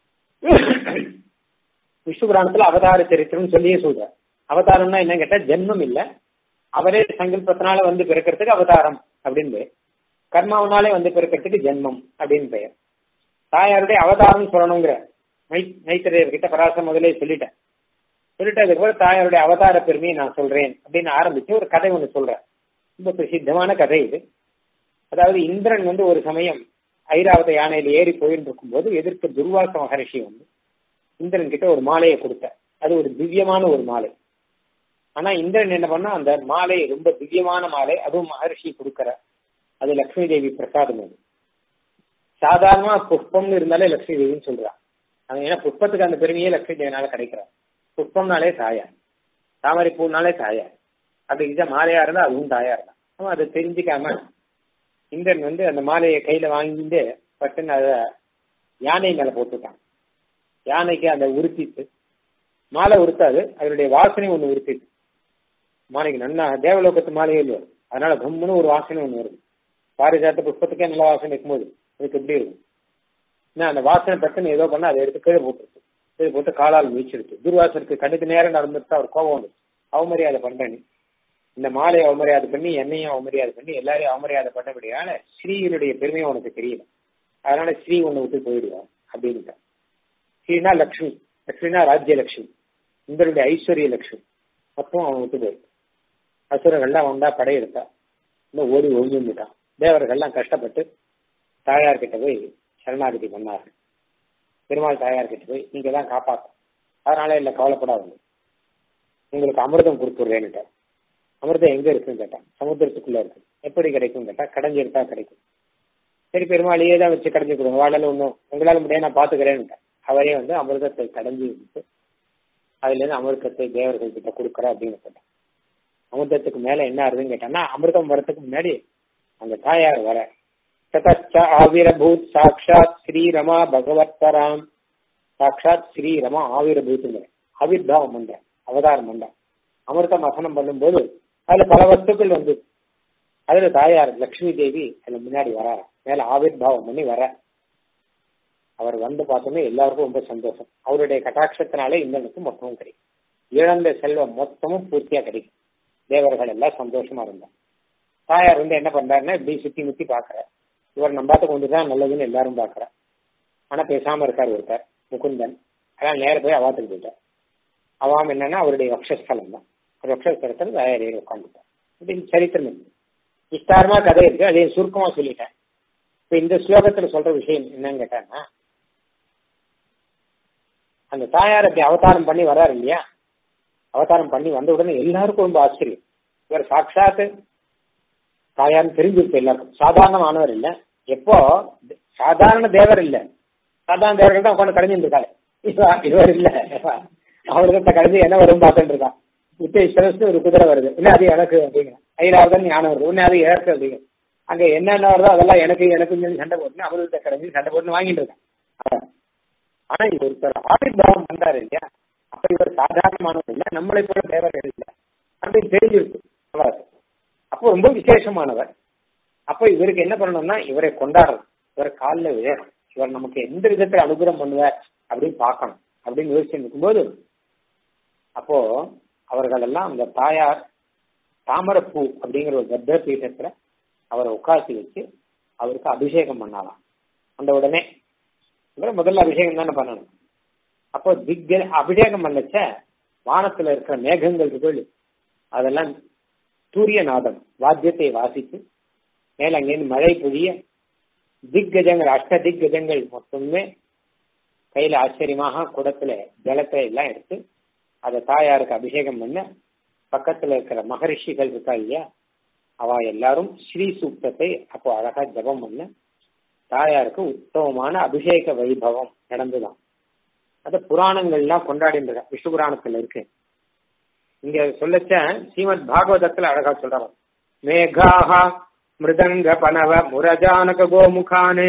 விஷ்ணு புராணத்துல அவதார சரித்திரம் சொல்லியே சொல்ற அவதாரம்னா என்ன கேட்டா ஜென்மம் இல்ல அவரே சங்கல்பத்தினால வந்து பிறக்கிறதுக்கு அவதாரம் அப்படின்னு பெயர் கர்மாவனாலே வந்து பிறக்கிறதுக்கு ஜென்மம் அப்படின்னு பெயர் தாயாருடைய அவதாரம் சொல்லணுங்கிற மை மைத்திரையர் கிட்ட பராசம் முதலே சொல்லிட்டேன் சொல்லிட்டு அதுக்கப்புறம் தாயாருடைய அவதார பெருமையை நான் சொல்றேன் அப்படின்னு ஆரம்பிச்சு ஒரு கதை ஒன்று சொல்றேன் ரொம்ப பிரசித்தமான கதை இது அதாவது இந்திரன் வந்து ஒரு சமயம் ஐராவத யானையில ஏறி போயிட்டு இருக்கும்போது எதிர்க்க துர்வாச மகரிஷி வந்து இந்திரன் கிட்ட ஒரு மாலையை கொடுத்த அது ஒரு திவ்யமான ஒரு மாலை ஆனா இந்திரன் என்ன பண்ணா அந்த மாலை ரொம்ப திவ்யமான மாலை அதுவும் மகர்ஷி கொடுக்கற அது லக்ஷ்மி தேவி பிரசாதம் அது சாதாரணமா புஷ்பம்னு இருந்தாலே லக்ஷ்மி தேவின்னு சொல்றான் அது ஏன்னா புஷ்பத்துக்கு அந்த பெருமையே லக்ஷ்மி தேவினால கிடைக்கிறார் புஷ்பம்னாலே தாயார் தாமரை பூனாலே தாயார் அப்படி இதை மாலையா இருந்தா அதுவும் தாயார் தான் அவன் அதை தெரிஞ்சுக்காம இந்திரன் வந்து அந்த மாலையை கையில வாங்கிட்டு பட்டுன்னு அதை யானை மேல போட்டுட்டான் யானைக்கு அந்த உறுத்திட்டு மாலை உறுத்தாது அதனுடைய வாசனை ஒண்ணு உறுத்திட்டு மாலைக்கு நல்லா தேவலோகத்து மாலையே இல்லையோ அதனால கம்முன்னு ஒரு வாசனை ஒண்ணு வருது பாரிஜாத்த புஷ்பத்துக்கே நல்ல வாசனை இருக்கும்போது அதுக்கு எப்படி இருக்கும் ஏன்னா அந்த வாசனை பட்டுன்னு ஏதோ பண்ணா அதை எடுத்து கீழே போட்டுருச்சு கீழே போட்டு காலால் மீச்சிருச்சு துர்வாசருக்கு கண்ணுக்கு நேரம் நடந்துட்டு அவர் கோபம் வந்துச்சு அவமரியாதை பண்றேன்னு இந்த மாலையை அவமரியாதை பண்ணி என்னையும் அவமரியாதை பண்ணி எல்லாரையும் அவமரியாதை பண்ணபடியான ஸ்ரீயினுடைய பெருமையும் உனக்கு தெரியல அதனால ஸ்ரீ ஒண்ணு விட்டு போயிடுவான் அப்படின்ட்டு ஸ்ரீனா லக்ஷ்மி லக்ஷ்மினா ராஜ்யலட்சுமி இந்தருடைய ஐஸ்வர்ய லட்சுமி மொத்தம் அவன் விட்டு போயிருக்கு அசுரங்கள்லாம் வந்தா படையெடுத்தா இன்னும் ஓடி ஒழிஞ்சுட்டான் தேவர்கள்லாம் கஷ்டப்பட்டு தாயார் கிட்ட போய் சரணாகதி பண்ணாரு பெருமாள் தாயார் கிட்ட போய் நீங்க தான் காப்பாற்றும் அதனால இல்ல கவலைப்படாது உங்களுக்கு அமிர்தம் கொடுத்துடுறேன்னுட்ட அமிர்தம் எங்க இருக்குன்னு கேட்டான் சமுத்திரத்துக்குள்ள இருக்கு எப்படி கிடைக்கும் கேட்டா கடைஞ்சி எடுத்தா கிடைக்கும் சரி பெருமாளையே தான் வச்சு கடைஞ்சி கொடுங்க வாழல ஒன்றும் உங்களால முடியாது நான் பாத்துக்கிறேன்னுட்டேன் அவரே வந்து அமிர்தத்தை கடைஞ்சி விட்டு அதுல இருந்து அமிர்தத்தை தேவர்கள் கிட்ட கொடுக்குற அப்படின்னு கேட்டான் அமிர்தத்துக்கு மேல என்ன ஆறுதுன்னு கேட்டான்னா அமிர்தம் வரத்துக்கு முன்னாடி அந்த தாயார் வர ததச்ச ஆவிரபூத் சாட்சாத் ஸ்ரீரமா பகவத்பராம் சாட்சாத் ஸ்ரீரமா ஆவிரபூத்துங்கிற ஆவிர்பாவம் பண்ற அவதாரம் பண்ற அமிர்தம் அசனம் பண்ணும்போது அதுல பல வஸ்துக்கள் வந்து அதுல தாயார் லக்ஷ்மி தேவி அதுல முன்னாடி வராரு மேல ஆவிர்வாவம் பண்ணி வர அவர் வந்து பார்த்தோன்னே எல்லாருக்கும் ரொம்ப சந்தோஷம் அவருடைய கட்டாட்சத்தினாலே இந்திரனுக்கு மொத்தமும் கிடைக்கும் இழந்த செல்வம் மொத்தமும் பூர்த்தியா கிடைக்கும் தேவர்கள் எல்லாம் சந்தோஷமா இருந்தாங்க தாயார் வந்து என்ன பண்றாருன்னா இப்படி சுத்தி முத்தி பாக்குற இவர் நம்பாத்துக்கு வந்துதான் நல்லதுன்னு எல்லாரும் பாக்குற ஆனா பேசாம இருக்காரு ஒருத்தர் முகுந்தன் அதான் நேர போய் அவாத்துக்கு போயிட்டார் அவாம் என்னன்னா அவருடைய வக்ஷஸ்தலம் தான் வக்ஷஸ்தலத்தில் தாயார் ஏறி உட்காந்துட்டார் அப்படின்னு சரித்திரம் இருக்கு விஸ்தாரமா கதை இருக்கு அதை சுருக்கமா சொல்லிட்டேன் இப்ப இந்த ஸ்லோகத்துல சொல்ற விஷயம் என்னன்னு கேட்டாங்கன்னா அந்த தாயார் அப்படி அவதாரம் பண்ணி வர்றாரு இல்லையா அவதாரம் பண்ணி வந்த உடனே எல்லாருக்கும் ரொம்ப ஆச்சரியம் இவர் சாட்சாத் தாயார்னு தெரிஞ்சிருக்கு எல்லாருக்கும் சாதாரணமானவர் இல்ல எப்போ சாதாரண தேவர் இல்ல சாதாரண தேவர்கள் தான் உட்காந்து கடைஞ்சிட்டு இருக்காரு இவர் இல்ல அவர்கிட்ட கடைஞ்சி என்ன வரும் பார்த்துட்டு இருக்கான் உத்தேஸ்வரஸ்னு ஒரு குதிரை வருது இல்ல அது எனக்கு அப்படிங்க ஐராவதன் ஞானம் வருது உடனே அது எனக்கு அப்படிங்க அங்க என்னென்ன வருதோ அதெல்லாம் எனக்கு எனக்கு சொல்லி சண்டை போட்டு அவர்கிட்ட கடைஞ்சி சண்டை போட்டு வாங்கிட்டு இருக்கேன் ஆனா இது ஒருத்தர் ஆவிர்வாவம் பண்றாரு இல்லையா அப்ப இவர் சாதாரணமானவர் இல்ல நம்மளை போல தேவர்கள் இல்ல அப்படின்னு தெரிஞ்சிருக்கு அவருக்கு அப்போ ரொம்ப விசேஷமானவர் அப்போ இவருக்கு என்ன பண்ணணும்னா இவரை கொண்டாடணும் இவர் காலில் விழணும் இவர் நமக்கு எந்த விதத்துல அனுகிரகம் பண்ணுவார் அப்படின்னு பார்க்கணும் அப்படின்னு யோசிச்சு இருக்கும்போது அப்போ அவர்கள் எல்லாம் அந்த தாயார் தாமரப்பூ அப்படிங்கிற ஒரு கர்ப்ப பீட்டத்துல அவரை உட்காசி வச்சு அவருக்கு அபிஷேகம் பண்ணாலாம் அந்த உடனே முதல்ல அபிஷேகம் தானே பண்ணணும் அப்போ திக் அபிஷேகம் பண்ணச்ச வானத்துல இருக்கிற மேகங்கள் இருக்கு அதெல்லாம் சூரிய நாதம் வாத்தியத்தை வாசித்து மேல அங்கேருந்து மழை பொழிய திக்கஜங்கள் அஷ்ட திக்கஜங்கள் மொத்தமே கையில ஆச்சரியமாக குடத்துல ஜலத்தை எல்லாம் எடுத்து அதை தாயாருக்கு அபிஷேகம் பண்ண பக்கத்துல இருக்கிற மகரிஷிகள் இருக்கா இல்லையா அவ எல்லாரும் ஸ்ரீ சூக்தத்தை அப்போ அழகா ஜபம் பண்ண தாயாருக்கு உத்தமமான அபிஷேக வைபவம் நடந்துதான் அது புராணங்கள்லாம் கொண்டாடின்ற விஷ்ணு புராணத்துல இருக்கு இங்க சொல்லச்ச ஸ்ரீமத் பாகவதத்துல அழகா சொல்றாங்க மேகாக மிருதங்க பனவ முரஜானக கோமுகானு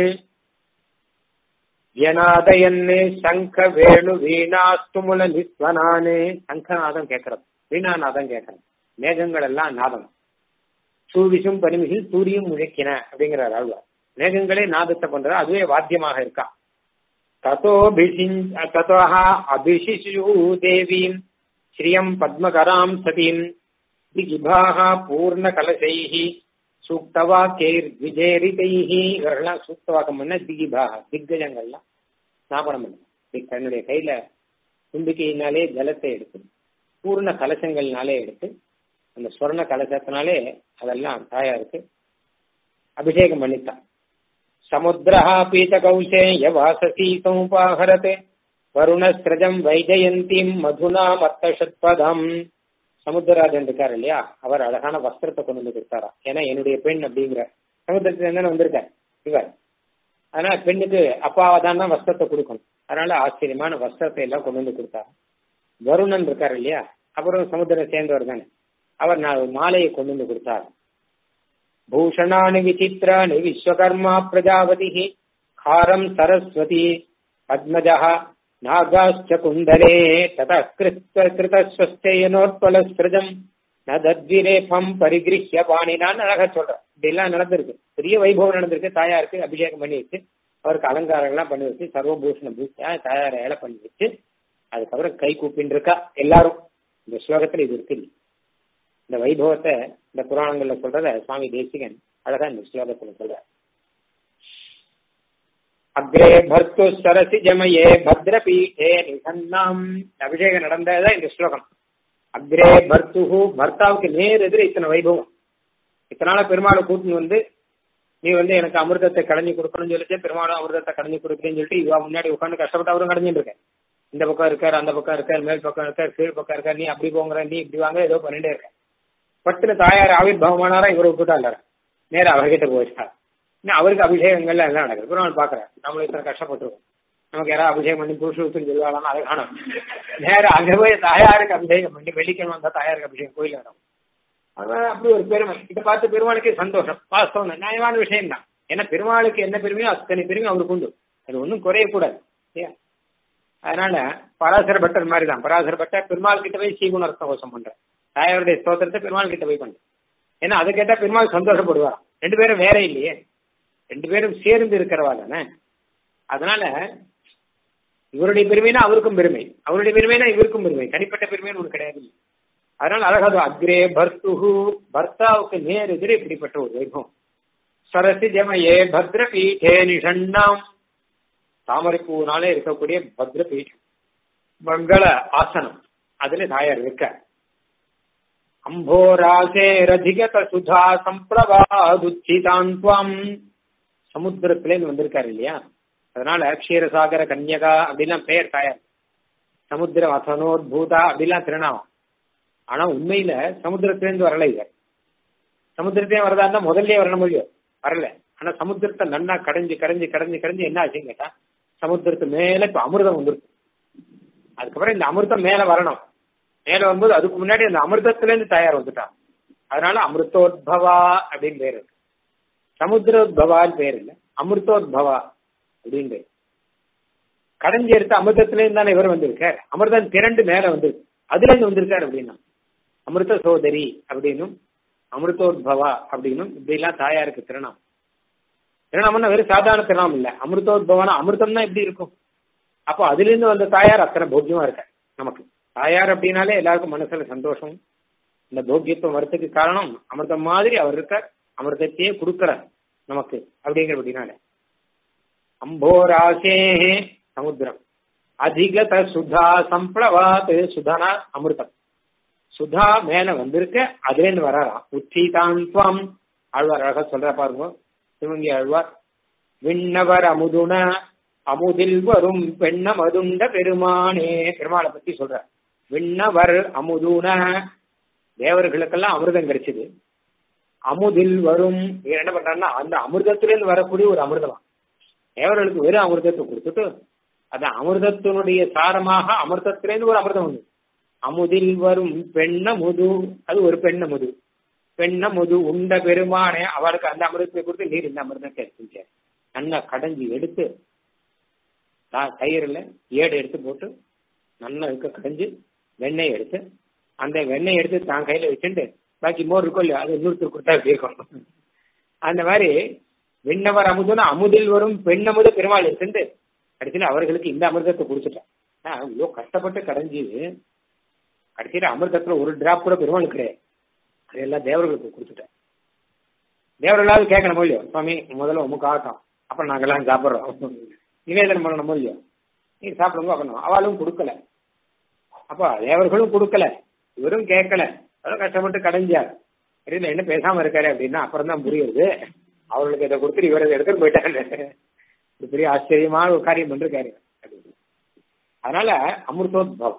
யனாதயன்னு சங்க வேணு வீணாஸ்துமுல நிஸ்வனானு சங்கநாதம் கேட்கறது வீணாநாதம் கேட்கறது மேகங்கள் எல்லாம் நாதம் சூவிசும் பனிமிகில் சூரியும் முழக்கின அப்படிங்கிறார் ஆழ்வார் மேகங்களே நாதத்தை பண்ற அதுவே வாத்தியமாக இருக்கா ததோபிஷிஞ் ததோ அபிஷிஷு தேவீம் ஸ்ரீயம் பத்மகராம் சதீம் திகிபாக பூர்ண கலசைஹி சூக்தவாக்கேர் விஜேரிதைஹி இவர்கள்லாம் சூக்தவாக்கம் பண்ண திகிபாக திக்கஜங்கள்லாம் ஸ்நாபனம் பண்ண தன்னுடைய கையில தும்பிக்கையினாலே ஜலத்தை எடுத்து பூர்ண கலசங்கள்னாலே எடுத்து அந்த சொர்ண கலசத்தினாலே அதெல்லாம் தாயாருக்கு அபிஷேகம் பண்ணித்தான் சமுத்திரா பீதகௌசேய வாசசி சமுபாஹரத் வருணஸ்ரஜம் வைஜயந்திம் மதுனா மத்தஷத்பதம் சமுத்திரராஜன் இருக்காரு இல்லையா அவர் அழகான வஸ்திரத்தை கொண்டு வந்து கொடுத்தாரா ஏன்னா என்னுடைய பெண் அப்படிங்கிற சமுத்திரத்துல தானே வந்திருக்கார் இவர் அதனால பெண்ணுக்கு அப்பாவை தான் வஸ்திரத்தை கொடுக்கணும் அதனால ஆச்சரியமான வஸ்திரத்தை எல்லாம் கொண்டு வந்து கொடுத்தாரு வருணன் இருக்காரு இல்லையா அப்புறம் சமுத்திரம் சேர்ந்தவர் தானே அவர் நான் மாலையை கொண்டு வந்து கொடுத்தார் பூஷணானி விசித்திராணி விஸ்வகர்மா பிரஜாபதி ஹாரம் சரஸ்வதி பத்மஜா நாகாச்ச குண்டலே தத கிருத்த கிருதஸ்வஸ்தேனோத்பலஸ்திரஜம் நதத்விரேபம் பரிகிருஹ்ய பாணினான்னு அழகா சொல்றேன் இப்படிலாம் நடந்திருக்கு பெரிய வைபவம் நடந்திருக்கு தாயாருக்கு அபிஷேகம் பண்ணி வச்சு அவருக்கு அலங்காரங்கள்லாம் பண்ணி வச்சு சர்வபூஷணம் பூசியா தாயார ஏலை பண்ணி வச்சு அதுக்கப்புறம் கை கூப்பின்னு இருக்கா எல்லாரும் இந்த ஸ்லோகத்துல இது இருக்கு இந்த வைபவத்தை இந்த புராணங்கள்ல சொல்றத சுவாமி தேசிகன் அழகா இந்த ஸ்லோகத்துல சொல்ற அக்ரே பர்த்து சரசி ஜமயே பத்ரபீட்டே நிசன்னாம் அபிஷேகம் நடந்ததுதான் இந்த ஸ்லோகம் அக்ரே பர்த்துஹு பர்த்தாவுக்கு நேர் எதிர இத்தனை வைபவம் இத்தனால பெருமாளை கூட்டின்னு வந்து நீ வந்து எனக்கு அமிர்தத்தை கடைஞ்சி கொடுக்கணும்னு சொல்லிட்டு பெருமாளும் அமிர்தத்தை கடைஞ்சி கொடுக்குறேன்னு சொல்லிட்டு இவா முன்னாடி உட்காந்து கஷ்டப்பட்டு அவரும் கடைஞ்சிட்டு இருக்கேன் இந்த பக்கம் இருக்காரு அந்த பக்கம் இருக்காரு மேல் பக்கம் இருக்காரு கீழ் பக்கம் இருக்காரு நீ அப்படி போங்கிற நீ இப்படி வாங்க ஏதோ பண்ணிட்டே இருக்க பட்டுல தாயார் ஆவிர்வாவமானாரா இவரை விட்டுட்டா இல்ல நேரம் அவர்கிட்ட போயிட்டா இன்னும் அவருக்கு அபிஷேகங்கள்ல எல்லாம் நடக்குது பெருமாள் பாக்குறேன் நம்மளும் இத்தனை கஷ்டப்பட்டுருக்கோம் நமக்கு யாராவது அபிஷேகம் பண்ணி புருஷ ஊத்துன்னு சொல்லுவாங்க அதை காணும் நேரம் அங்க போய் தாயாருக்கு அபிஷேகம் பண்ணி வெள்ளிக்கிழமை வந்தா தாயாருக்கு அபிஷேகம் கோயில் வரும் அதனால அப்படி ஒரு பெருமை இதை பார்த்து பெருமாளுக்கே சந்தோஷம் வாஸ்தவம் தான் நியாயமான விஷயம் தான் ஏன்னா பெருமாளுக்கு என்ன பெருமையோ அத்தனை பெருமையும் அவருக்கு உண்டு அது ஒன்றும் குறையக்கூடாது ஏன் அதனால பராசர பட்டர் மாதிரி தான் பராசர பட்டர் பெருமாள் கிட்ட போய் சீகுணர்த்த கோஷம் பண்ற தாயாருடைய ஸ்தோத்திரத்தை பெருமாள் கிட்ட போய் பண்ணு ஏன்னா அதை கேட்டா பெருமாள் சந்தோஷப்படுவார் ரெண்டு பேரும் வேற இல்லையே ரெண்டு பேரும் சேர்ந்து இருக்கிறவா தானே அதனால இவருடைய பெருமைனா அவருக்கும் பெருமை அவருடைய பெருமைனா இவருக்கும் பெருமை தனிப்பட்ட பெருமைன்னு ஒன்று கிடையாது அதனால அழகாது அக்ரே பர்த்துஹு பர்த்தாவுக்கு நேர் எதிரே இப்படிப்பட்ட ஒரு வைபவம் சரசி ஜமயே பத்ர பீఠே நிஷண்ணாம் தாமரைப்பூனாலே இருக்கக்கூடிய பத்ர பீഠம் மங்கள ஆசனம் அதுல தாயார் இருக்க அம்போராசேரதிகத சுதா சம்பிரவாதுச்சிதான் துவம் சமுத்திரத்திலேருந்து வந்திருக்காரு இல்லையா அதனால க்ஷீரசாகர கன்யகா அப்படிலாம் பெயர் தாயார் சமுத்திர வசனோத்பூதா அப்படிலாம் திருநாமம் ஆனா உண்மையில சமுத்திரத்திலேருந்து வரல இவர் சமுத்திரத்தையே வரதா இருந்தா முதல்ல வரணும் முடியும் வரல ஆனா சமுத்திரத்தை நன்னா கடைஞ்சு கடைஞ்சு கடைஞ்சு கடைஞ்சு என்ன ஆச்சுன்னு கேட்டா சமுத்திரத்து மேல இப்ப அமிர்தம் வந்துருக்கு அதுக்கப்புறம் இந்த அமிர்தம் மேல வரணும் மேல வரும்போது அதுக்கு முன்னாடி அந்த அமிர்தத்துல இருந்து தயார் வந்துட்டான் அதனால அமிர்தோத்பவா அப்படின்னு பேர் இருக்கு சமுத்திரோத்பவான்னு பேர் இல்ல அமிர்தோத்பவா அப்படின்னு பேர் கடைஞ்சி எடுத்த அமிர்தத்துல இருந்து தானே இவர் வந்திருக்கார் அமிர்தம் திரண்டு மேல வந்திருக்கு அதுல இருந்து வந்திருக்காரு அப்படின்னா அமிர்த சோதரி அப்படின்னும் அமிர்தோத்பவா அப்படின்னும் இப்படிலாம் தாயாருக்கு திருநாம் திருநாமம்னா வெறும் சாதாரண திருநாமம் இல்ல அமிர்தோத்பவானா அமிர்தம்னா எப்படி இருக்கும் அப்போ அதுல இருந்து வந்த தாயார் அத்தனை போக்கியமா இருக்க நமக்கு தாயார் அப்படின்னாலே எல்லாருக்கும் மனசுல சந்தோஷம் இந்த போக்கியத்துவம் வரத்துக்கு காரணம் அமிர்தம் மாதிரி அவர் இருக்க அமிர்தத்தையே கொடுக்கிறார் நமக்கு அப்படிங்கிறபடினால அம்போராசே சமுத்திரம் அதிகத சுதா சம்பிளவாத் சுதனா அமிர்தம் சுதா மேல வந்திருக்க அதுல இருந்து வராராம் உச்சிதான் துவம் ஆழ்வார் அழகா சொல்ற பாருங்க சிவங்கி ஆழ்வார் விண்ணவர் அமுதுன அமுதில் வரும் பெண்ணம் அதுண்ட பெருமானே பெருமாளை பத்தி சொல்ற விண்ணவர் அமுதுன தேவர்களுக்கெல்லாம் அமிர்தம் கிடைச்சது அமுதில் வரும் இவர் என்ன பண்றாருன்னா அந்த அமிர்தத்திலிருந்து வரக்கூடிய ஒரு அமிர்தமா தேவர்களுக்கு வெறும் அமிர்தத்தை கொடுத்துட்டு அந்த அமிர்தத்தினுடைய சாரமாக அமிர்தத்திலேருந்து ஒரு அமிர்தம் வந்து அமுதில் வரும் பெண்ண முது அது ஒரு பெண்ண முது பெண்ண முது உண்ட பெருமானே அவளுக்கு அந்த அமிர்தத்தை கொடுத்து நீர் இந்த அமிர்தம் கிடைச்சிங்க நல்லா கடைஞ்சி எடுத்து தயிரில் ஏடு எடுத்து போட்டு நல்லா இருக்க கடைஞ்சு வெண்ணெய் எடுத்து அந்த வெண்ணெய் எடுத்து தான் கையில வச்சுட்டு பாக்கி மோர் இருக்கும் இல்லையா அது இன்னொருத்தர் கொடுத்தா எப்படி இருக்கும் அந்த மாதிரி விண்ணவர் அமுதுன்னு அமுதில் வரும் பெண்ணமுத பெருமாள் எடுத்துட்டு கடைசியில் அவர்களுக்கு இந்த அமிர்தத்தை குடிச்சிட்டேன் இவ்வளோ கஷ்டப்பட்டு கடைஞ்சி கடைசியில் அமிர்தத்துல ஒரு டிராப் கூட பெருமாள் கிடையாது அது எல்லாம் தேவர்களுக்கு கொடுத்துட்டேன் தேவர்களாவது கேட்கணும் இல்லையோ சுவாமி முதல்ல உமக்கு ஆகட்டும் அப்புறம் நாங்கெல்லாம் சாப்பிட்றோம் நிவேதனம் பண்ணணும் இல்லையோ நீ சாப்பிடுங்க அப்புறம் அவளும் கொடுக்கல அப்போ தேவர்களும் கொடுக்கல இவரும் கேட்கல அதான் கஷ்டப்பட்டு கடைஞ்சார் தெரியல என்ன பேசாம இருக்காரு அப்படின்னா அப்புறம் தான் புரியுது அவர்களுக்கு இதை கொடுத்துட்டு இவரை எடுத்துட்டு போயிட்டாரு ஒரு பெரிய ஆச்சரியமான ஒரு காரியம் பண்ணிருக்காரு அதனால அமிர்தோத்பவம்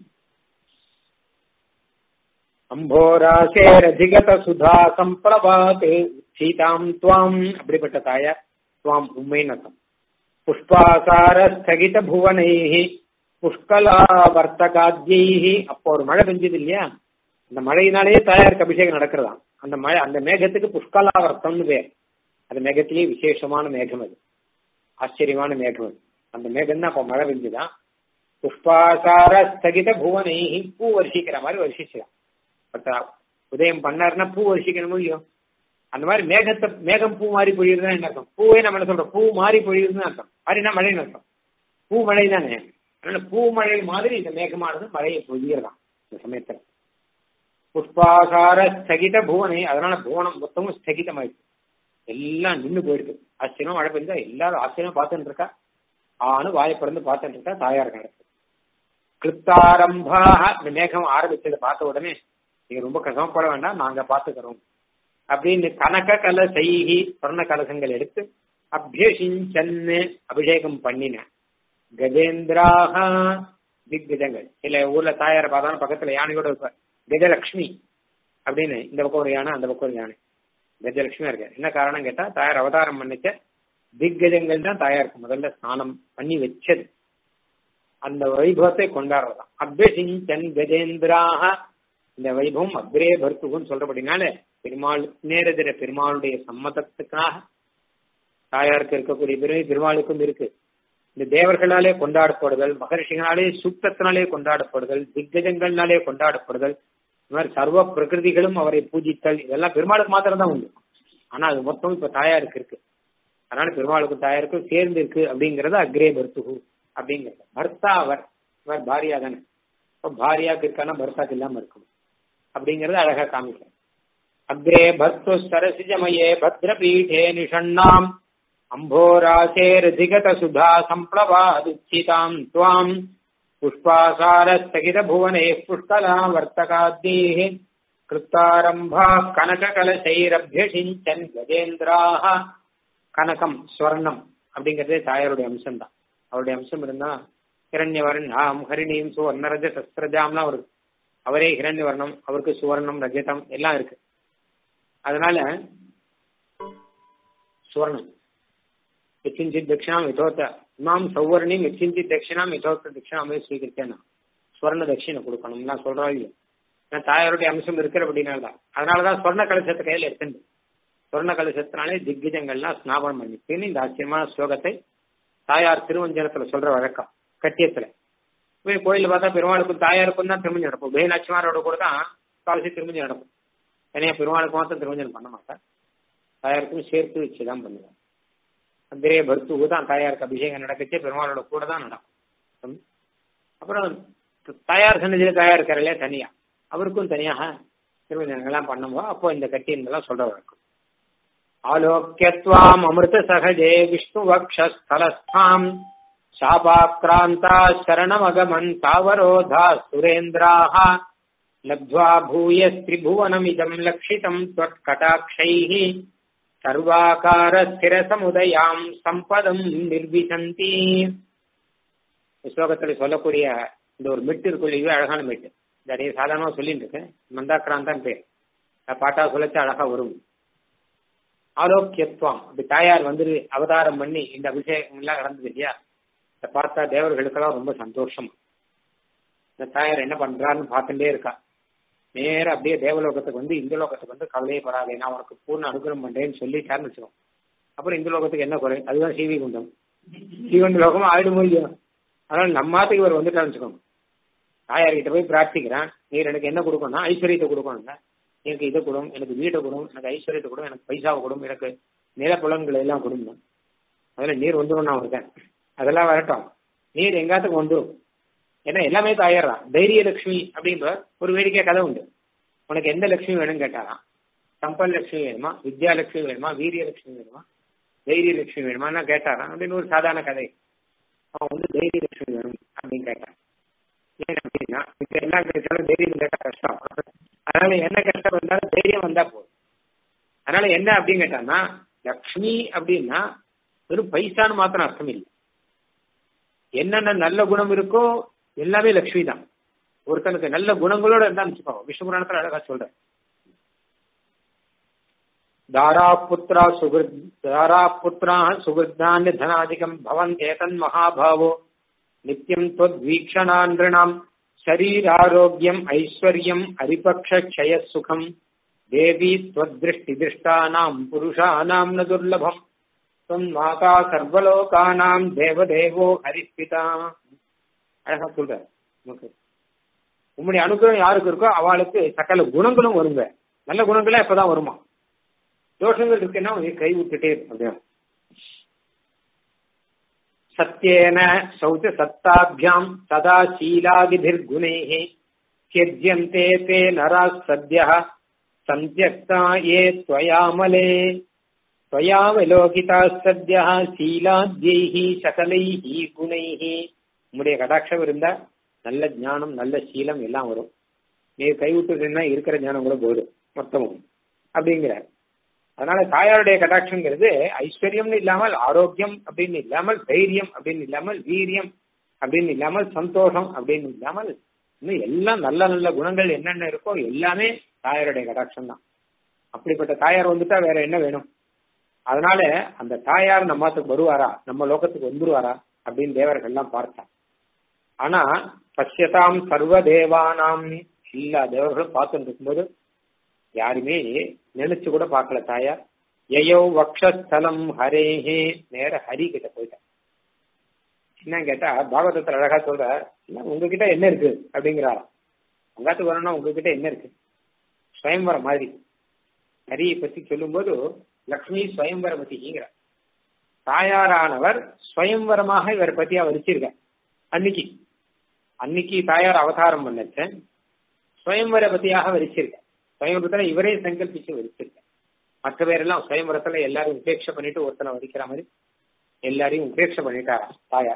அம்போராசேரதிகத சுதா சம்பிரபாத் சீதாம் துவாம் அப்படிப்பட்ட தாயார் துவாம் உண்மைன்னு அர்த்தம் புஷ்பாசார ஸ்தகித புவனைஹி புஷ்கலா வர்த்தகாத்யைஹி அப்போ ஒரு மழை பெஞ்சது இல்லையா அந்த மழையினாலேயே தாயாருக்கு அபிஷேகம் நடக்கிறதாம் அந்த மழை அந்த மேகத்துக்கு புஷ்கலாவர்த்தம்னு பேர் அந்த மேகத்திலேயே விசேஷமான மேகம் அது ஆச்சரியமான மேகம் அது அந்த மேகம் தான் அப்போ மழை பெஞ்சுதான் புஷ்பாசார ஸ்தகித புவனை பூ வருஷிக்கிற மாதிரி வருஷிச்சுதான் பட் உதயம் பண்ணாருன்னா பூ வருஷிக்கணும் முடியும் அந்த மாதிரி மேகத்தை மேகம் பூ மாறி பொழியுதுதான் என்ன அர்த்தம் பூவே நம்ம என்ன சொல்றோம் பூ மாறி பொழியுதுன்னு அர்த்தம் மாறினா மழைன்னு அர்த்தம் பூ மழை தானே அதனால பூ மழை மாதிரி இந்த மேகமானது மழையை பொழியலாம் இந்த சமயத்துல புஷ்பாசார ஸ்தகித புவனை அதனால புவனம் மொத்தமும் ஸ்தகிதமாயிடுச்சு எல்லாம் நின்று போயிடுது ஆச்சரியமா மழை பெஞ்சா எல்லாரும் ஆச்சரியமா பார்த்துட்டு இருக்கா ஆணு வாயை பிறந்து பார்த்துட்டு இருக்கா தாயார் நடக்கு கிருத்தாரம்பாக இந்த மேகம் ஆரம்பிச்சதை பார்த்த உடனே நீங்க ரொம்ப கஷ்டப்பட வேண்டாம் நாங்க பாத்துக்கிறோம் அப்படின்னு கனக கல செய்கி சொர்ண கலசங்கள் எடுத்து அபியசிஞ்சன்னு அபிஷேகம் பண்ணின கஜேந்திராக திக்கஜங்கள் சில ஊர்ல தாயார பார்த்தாலும் பக்கத்துல யானையோட இருப்பார் கஜலட்சுமி அப்படின்னு இந்த பக்கம் ஒரு யானை அந்த பக்கம் ஒரு யானை கஜலட்சுமியா இருக்கு என்ன காரணம் கேட்டா தாயார் அவதாரம் பண்ணிச்ச திக்கஜங்கள் தான் தாயாருக்கு முதல்ல ஸ்நானம் பண்ணி வச்சது அந்த வைபவத்தை கொண்டாடுறதாம் அபியசிஞ்சன் கஜேந்திராக இந்த வைபவம் அக்ரே பர்த்துகுன்னு சொல்றபடினால பெருமாள் நேரதிர பெருமாளுடைய சம்மதத்துக்காக தாயாருக்கு இருக்கக்கூடிய பெருமை பெருமாளுக்கும் இருக்கு இந்த தேவர்களாலே கொண்டாடப்படுதல் மகர்ஷிகளாலே சூக்தத்தினாலே கொண்டாடப்படுதல் திக்கஜங்கள்னாலே கொண்டாடப்படுதல் இந்த மாதிரி சர்வ பிரகிருதிகளும் அவரை பூஜித்தல் இதெல்லாம் பெருமாளுக்கு மாத்திரம் தான் உண்டு ஆனா அது மொத்தம் இப்ப தாயாருக்கு இருக்கு அதனால பெருமாளுக்கும் தாயாருக்கும் சேர்ந்து இருக்கு அப்படிங்கறது அக்ரே பர்த்துகு அப்படிங்கிறது பர்த்தா அவர் இவர் பாரியா தானே இப்போ பாரியாக்கு இருக்கானா பர்த்தாக்கு இல்லாம இருக்கும் அப்படிங்கறது அழகா காமிக்கிறேன் அக்ரே பர்த்து சரசிஜமயே பத்ரபீഠே நிஷண்ணாம் அம்போராசேரதிகத சுதா சம்பிளவாதுச்சிதாம் துவாம் புஷ்பாசாரஸ்தகித புவனே புஷ்கலா வர்த்தகாத்தீः கிருத்தாரம்பா கனககலசைரபியசிஞ்சன் கஜேந்திராக கனகம் ஸ்வர்ணம் அப்படிங்கறதே தாயாருடைய அம்சம் தான் அவருடைய அம்சம் இருந்தா ஹிரண்யவர்ணாம் ஹரிணியும் சுவர்ண ரஜ சஸ்திரஜாம்லாம் வருது அவரே ஹிரண்யவர்ணம் அவருக்கு சுவர்ணம் ரஜதம் எல்லாம் இருக்கு அதனால சுவர்ணம் यत्किञ्चित् दक्षिणां यथोक्त इमां सौवर्णीं यत्किञ्चित् दक्षिणां यथोक्त दक्षिणाமே ஸ்வீகரித்தேன் ஸ்வர்ண தட்சிணை கொடுக்கணும்லாம் சொல்றா இல்லையா நான் தாயாருடைய அம்சம் இருக்கிற அப்படின்னால தான் அதனாலதான் சொர்ண கலசத்தை கையில எடுத்துட்டு சொர்ண கலசத்தினாலே திக்விஜங்கள்லாம் ஸ்நாபனம் பண்ணிப்பேன்னு இந்த ஆச்சரியமான ஸ்லோகத்தை தாயார் திருவஞ்சனத்துல சொல்ற வழக்கம் கட்டியத்துல போய் கோயில பார்த்தா பெருமாளுக்கும் தாயாருக்கும் தான் திருமஞ்சம் நடக்கும் பேனாட்சிமாரோட கூட தான் காலசி திருமஞ்சம் நடக்கும் தனியா பெருமாளுக்கு மாத்திரம் திருமஞ்சனம் பண்ண மாட்டேன் தாயாருக்கும் சேர்த்து வச்சுதான் பண்ணுவேன் அந்திரே பர்த்துக்கு தான் தாயாருக்கு அபிஷேகம் நடக்கச்சே பெருமாளோட கூட தான் நடக்கும் அப்புறம் தாயார் சன்னதியில தாயார் இருக்கார் இல்லையா தனியா அவருக்கும் தனியாக திருமணங்கள்லாம் பண்ணும்போது அப்போ இந்த கட்டியெல்லாம் சொல்ற வழக்கம் ஆலோக்கியத்வாம் அமிர்த சகஜே விஷ்ணு வக்ஷஸ்தலஸ்தாம் சாபாக்ராந்தா சரணமகமன் தாவரோதா சுரேந்திராக லப்ध्वा भूय त्रिभुवनमिदं लक्षितं त्वत्कटाक्षैः சர்வாகார ஸ்திர சமுதயாம் சம்பதம் நிர்விசந்தி ஸ்லோகத்தில் சொல்லக்கூடிய இந்த ஒரு மெட்டு இருக்குள்ள இது அழகான மெட்டு நிறைய சாதாரணமாக சொல்லிட்டு இருக்கேன் மந்தாக்கிராந்தான் பேர் பாட்டா சொல்லச்சு அழகா வரும் ஆலோக்கியத்துவம் அப்படி தாயார் வந்து அவதாரம் பண்ணி இந்த அபிஷேகம் எல்லாம் நடந்தது இல்லையா இதை பார்த்தா தேவர்களுக்கெல்லாம் ரொம்ப சந்தோஷம் இந்த தாயார் என்ன பண்றான்னு பார்த்துட்டே இருக்கா நேர அப்படியே தேவலோகத்துக்கு வந்து இந்த லோகத்துக்கு வந்து கவலையே படாதே நான் உனக்கு பூர்ண அனுகிரகம் பண்றேன்னு சொல்லிட்டாருன்னு வச்சுக்கோ அப்புறம் இந்த லோகத்துக்கு என்ன குறை அதுதான் சீவி குண்டம் சீவண்ட லோகமும் ஆயிடுமோ இல்லையோ அதனால நம்மாத்துக்கு இவர் வந்துட்டான்னு வச்சுக்கோங்க தாயார்கிட்ட போய் பிரார்த்திக்கிறான் நீர் எனக்கு என்ன கொடுக்கணும் ஐஸ்வர்யத்தை கொடுக்கணுங்க எனக்கு இதை கொடும் எனக்கு வீட்டை கொடும் எனக்கு ஐஸ்வர்யத்தை கொடும் எனக்கு பைசாவை கொடும் எனக்கு நிலப்புலன்களை எல்லாம் கொடுங்க அதில் நீர் வந்துடும் நான் இருக்கேன் அதெல்லாம் வரட்டும் நீர் எங்காத்துக்கு வந்துடும் ஏன்னா எல்லாமே தாயார் தான் தைரிய லட்சுமி அப்படின்ற ஒரு வேடிக்கை கதை உண்டு உனக்கு எந்த லட்சுமி வேணும்னு கேட்டாராம் சம்பல் லட்சுமி வேணுமா வித்யா லட்சுமி வேணுமா வீரிய லட்சுமி வேணுமா தைரிய லட்சுமி வேணுமான்னா கேட்டாராம் அப்படின்னு ஒரு சாதாரண கதை அவன் வந்து தைரிய லட்சுமி வேணும் அப்படின்னு கேட்டான் ஏன் அப்படின்னா இப்ப எல்லாம் கிடைச்சாலும் தைரியம் கேட்டா கஷ்டம் அதனால என்ன கஷ்டம் வந்தாலும் தைரியம் வந்தா போதும் அதனால என்ன அப்படின்னு கேட்டான்னா லக்ஷ்மி அப்படின்னா வெறும் பைசான்னு மாத்திரம் அர்த்தம் இல்லை என்னென்ன நல்ல குணம் இருக்கோ எல்லாமே லட்சுமி தான் ஒருத்தனுக்கு நல்ல குணங்களோட இருந்தா வச்சுக்கோங்க விஷ்ணு புராணத்துல அழகா சொல்றேன் தாரா புத்திரா சுகிருத் தாரா புத்திரா சுகிருத்தான்ய தனாதிகம் பவன் ஏதன் மகாபாவோ நித்தியம் தொத்வீக்ஷணாந்திரணாம் शरीरारोग्यम् ऐश्वर्यम् अरिपक्षक्षय सुखम् देवी त्वद्दृष्टिदृष्टानाम् पुरुषाणाम् न दुर्लभम् त्वम् माता सर्वलोकानाम् தேவதேவோ ஹரிப்பிதா அழகா சொல்ற நமக்கு உம்முடைய அனுகிரகம் யாருக்கு இருக்கோ அவளுக்கு சகல குணங்களும் வருங்க நல்ல குணங்களே எப்பதான் வருமா தோஷங்கள் இருக்குன்னா கை விட்டுட்டே அப்படியா सत्येन शौच सत्ताभ्याम् तदा शीलादिभिर्गुणैः त्यज्यन्ते ते नराः सद्यः सन्त्यक्ता ये त्वयामले त्वयावलोकिताः सद्यः शीलाद्यैः सकलैः குணைஹ உம்முடைய கடாட்சம் இருந்தா நல்ல ஞானம் நல்ல சீலம் எல்லாம் வரும் நீ கைவிட்டுனா இருக்கிற ஞானம் கூட போதும் மொத்தமும் அப்படிங்கிறார் அதனால தாயாருடைய கடாட்சங்கிறது ஐஸ்வர்யம்னு இல்லாமல் ஆரோக்கியம் அப்படின்னு இல்லாமல் தைரியம் அப்படின்னு இல்லாமல் வீரியம் அப்படின்னு இல்லாமல் சந்தோஷம் அப்படின்னு இல்லாமல் இன்னும் எல்லாம் நல்ல நல்ல குணங்கள் என்னென்ன இருக்கோ எல்லாமே தாயாருடைய கடாட்சம் தான் அப்படிப்பட்ட தாயார் வந்துட்டா வேற என்ன வேணும் அதனால அந்த தாயார் நம்மத்துக்கு வருவாரா நம்ம லோகத்துக்கு வந்துருவாரா அப்படின்னு தேவர்கள்லாம் பார்த்தா ஆனா பசியதாம் சர்வ தேவானாம் எல்லா தேவர்களும் பார்த்துட்டு இருக்கும்போது யாருமே நினைச்சு கூட பார்க்கல தாயார் எயோ வக்ஷஸ்தலம் ஹரேஹே நேர ஹரி கிட்ட போயிட்டார் என்ன கேட்டா பாகவதத்துல அழகா சொல்ற உங்ககிட்ட என்ன இருக்கு அப்படிங்கிறாராம் உங்காத்துக்கு வரணும்னா உங்ககிட்ட என்ன இருக்கு ஸ்வயம்பரம் மாதிரி நரியை பத்தி சொல்லும்போது லக்ஷ்மி ஸ்வயம்பரமதிங்கிற தாயாரானவர் ஸ்வயம்பரமாக இவரை பத்தி அவர் வச்சிருக்க அன்னைக்கு அன்னைக்கு தாயார் அவதாரம் பண்ணச்ச ஸ்வயம்பர பத்தியாக வரிச்சிருக்க ஸ்வயம்பரத்துல இவரே சங்கல்பிச்சு வரிச்சிருக்க மற்ற பேரெல்லாம் ஸ்வயம்பரத்துல எல்லாரும் உபேட்சை பண்ணிட்டு ஒருத்தனை வரிக்கிற மாதிரி எல்லாரையும் உபேட்சை பண்ணிட்டாரா தாயார்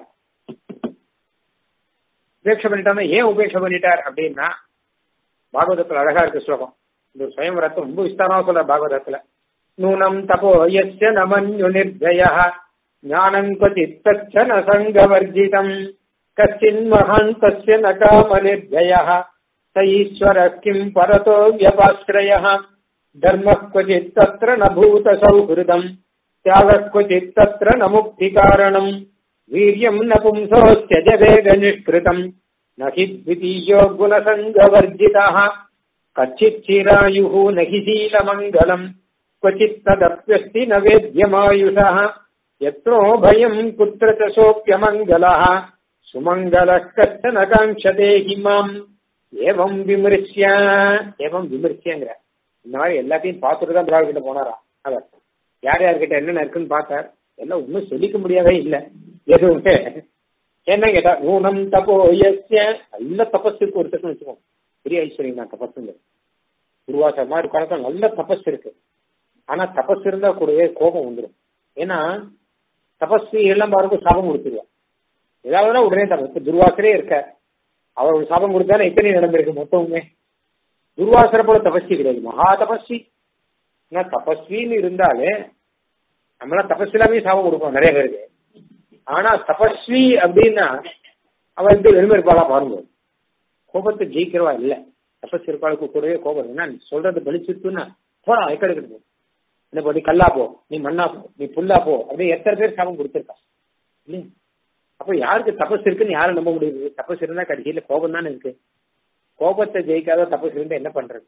உபேட்சை பண்ணிட்டாங்க ஏன் உபேட்சை பண்ணிட்டார் அப்படின்னா பாகவதத்துல அழகா இருக்கு ஸ்லோகம் இந்த சுயம்பரத்தை ரொம்ப விஸ்தாரமா சொல்ற பாகவதத்துல நூனம் தபோ யஸ்ய நமன்யு நிர்ஜய ஞானம் क्वचित् तच्च न सङ्गवर्जितम् कश्चिन् महान् तस्य न कामनिर्जयः स ईश्वरः किम् परतो व्यपाश्रयः धर्मः क्वचित् तत्र न भूतसौहृदम् त्यागः क्वचित् तत्र न मुक्तिकारणम् वीर्यम् न पुंसोऽस्य जवेगनिष्कृतम् न हि द्वितीयो गुणसङ्गवर्जितः कच्चित् चिरायुः न हि शीलमङ्गलम् क्वचित् तदप्यस्ति न वेद्यमायुषः यत्रो भयम् कुत्र च सोऽप्यमङ्गलः सुमङ्गलः कश्चन काङ्क्षते हि மாம் ஏவம் விமர்சிய ஏவம் விமர்சியங்கிற இந்த மாதிரி எல்லாத்தையும் பார்த்துட்டு தான் பிரால் கிட்ட போனாரா அவர் யார் யார்கிட்ட என்னென்ன இருக்குன்னு பார்த்தார் எல்லாம் ஒன்றும் சொல்லிக்க முடியாதே இல்லை எதுவுமே என்ன கேட்டா ஊனம் தப்போ எஸ்ய நல்ல தபஸ் இருக்கு ஒருத்தருக்கும் வச்சுக்கோங்க பெரிய ஐஸ்வர்யம் தான் தபஸுங்க உருவாச மாதிரி காலத்தில் நல்ல தபஸ் இருக்கு ஆனா தபஸ் இருந்தா கூடவே கோபம் வந்துடும் ஏன்னா தபஸ்வி எல்லாம் பாருக்கும் சாபம் கொடுத்துருவா ஏதாவது உடனே தபஸ் துர்வாசரே இருக்க அவர் ஒரு சாபம் கொடுத்தானே எத்தனை நடந்திருக்கு மொத்தமுமே துர்வாசரை போல தபஸ்வி கிடையாது மகா தபஸ்வி ஏன்னா தபஸ்வின்னு இருந்தாலே நம்மளாம் தபஸ்விலாமே சாபம் கொடுப்போம் நிறைய பேருக்கு ஆனா தபஸ்வி அப்படின்னா அவன் வந்து வெறுமை இருப்பாளா பாருங்க கோபத்தை ஜெயிக்கிறவா இல்ல தபஸ் இருப்பாளுக்கு கூடவே கோபம் என்ன சொல்றது பலிச்சுட்டுன்னா போடா எக்கெடுக்கிட்டு போ என்ன போ நீ கல்லா போ நீ மண்ணா போ நீ புல்லா போ அப்படி எத்தனை பேர் சாபம் கொடுத்துருக்கா இல்லையா அப்ப யாருக்கு தபஸ் இருக்குன்னு யாரும் நம்ப முடியுது தபஸ் இருந்தா கடைசியில கோபம் தானே இருக்கு கோபத்தை ஜெயிக்காத தபஸ் இருந்தா என்ன பண்றது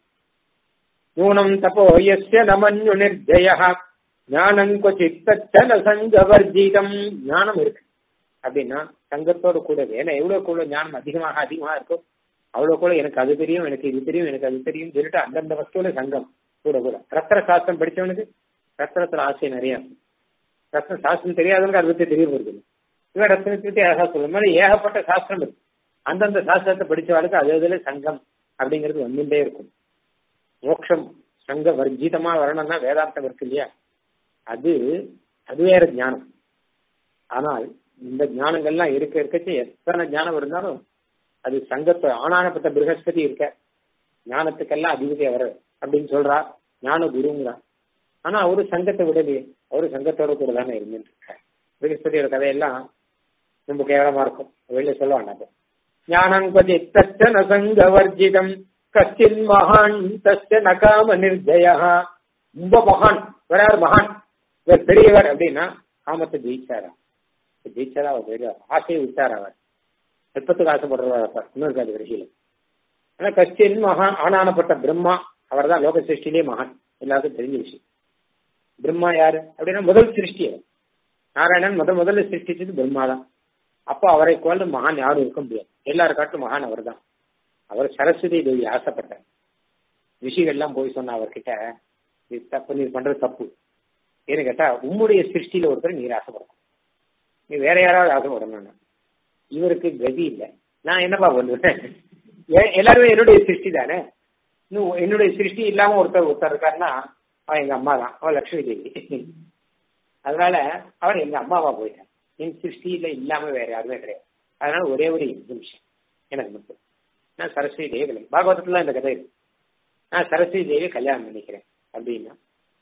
நூனம் தபோ எஸ்ய நமன்யு நிர்ஜய ஞானம் கொச்சித்தன சங்கவர்ஜிதம் ஞானம் இருக்கு அப்படின்னா சங்கத்தோடு கூடவே ஏன்னா எவ்வளவு கூட ஞானம் அதிகமாக அதிகமாக இருக்கோ அவ்வளவு கூட எனக்கு அது தெரியும் எனக்கு இது தெரியும் எனக்கு அது தெரியும் சொல்லிட்டு அந்தந்த வஸ்துல சங்கம் கூட கூட ரத்ன சாஸ்திரம் படிச்சவனுக்கு ரத்னத்துல ஆசை நிறைய ரத்ன சாஸ்திரம் தெரியாதவனுக்கு அதை பத்தி தெரிய வருது இவன் ரத்னத்தை பத்தி அழகா சொல்லும் மாதிரி ஏகப்பட்ட சாஸ்திரம் இருக்கு அந்தந்த சாஸ்திரத்தை படிச்சவாளுக்கு அது அதுல சங்கம் அப்படிங்கிறது வந்துட்டே இருக்கும் மோட்சம் சங்க வர்ஜிதமா வரணும்னா வேதாந்தம் இருக்கு இல்லையா அது அது வேற ஞானம் ஆனால் இந்த ஞானங்கள்லாம் இருக்க இருக்கச்சு எத்தனை ஞானம் இருந்தாலும் அது சங்கத்தை ஆனானப்பட்ட பிரகஸ்பதி இருக்க ஞானத்துக்கெல்லாம் அதிபதி அவர் அப்படின்னு சொல்றா ஞான குருங்கிறா ஆனா அவரு சங்கத்தை விடலையே அவரு சங்கத்தோட கூட தானே இருந்துட்டு இருக்காரு பிரகஸ்பதியோட கதையெல்லாம் ரொம்ப கேவலமா இருக்கும் வெளியில சொல்ல வேண்டாம் ஞானம் பதி தச்ச சங்கவர்ஜிதம் கச்சின் மகான் தச்ச நகாம நிர்ஜயா ரொம்ப மகான் வேற யார் மகான் இவர் பெரியவர் அப்படின்னா காமத்தை ஜெயிச்சாரா ஜெயிச்சாரா அவர் பெரிய ஆசையை விட்டார் அவர் செப்பத்துக்கு ஆசைப்படுறவர் அப்ப இன்னொரு காது கடைசியில ஆனா கச்சின் மகான் ஆனானப்பட்ட பிரம்மா அவர் தான் லோக சிருஷ்டிலே மகான் எல்லாருக்கும் தெரிஞ்ச விஷயம் பிரம்மா யாரு அப்படின்னா முதல் சிருஷ்டி அவர் நாராயணன் முதல் முதல்ல சிருஷ்டிச்சது பிரம்மா தான் அப்போ அவரை போல மகான் யாரும் இருக்க முடியாது எல்லாரும் காட்டும் மகான் அவர் தான் அவர் சரஸ்வதி தேவி ஆசைப்பட்டார் ரிஷிகள்லாம் போய் சொன்ன அவர்கிட்ட இது தப்பு நீ பண்றது தப்பு ஏன்னு கேட்டா உம்முடைய சிருஷ்டியில ஒருத்தர் நீர் ஆசைப்படணும் நீ வேற யாராவது ஆசைப்படணும் இவருக்கு கதி இல்லை நான் என்னப்பா பண்ணுவேன் எல்லாருமே என்னுடைய சிருஷ்டி தானே இன்னும் என்னுடைய சிருஷ்டி இல்லாம ஒருத்தர் ஒருத்தர் இருக்காருன்னா அவன் எங்க அம்மா தான் அவன் லட்சுமி தேவி அதனால அவர் எங்க அம்மாவா போயிட்டான் என் சிருஷ்டியில இல்லாம வேற யாருமே கிடையாது அதனால ஒரே ஒரு நிமிஷம் எனக்கு மட்டும் நான் சரஸ்வதி தேவி பாகவதத்துல இந்த கதை இருக்கு நான் சரஸ்வதி தேவியை கல்யாணம் பண்ணிக்கிறேன் அப்படின்னா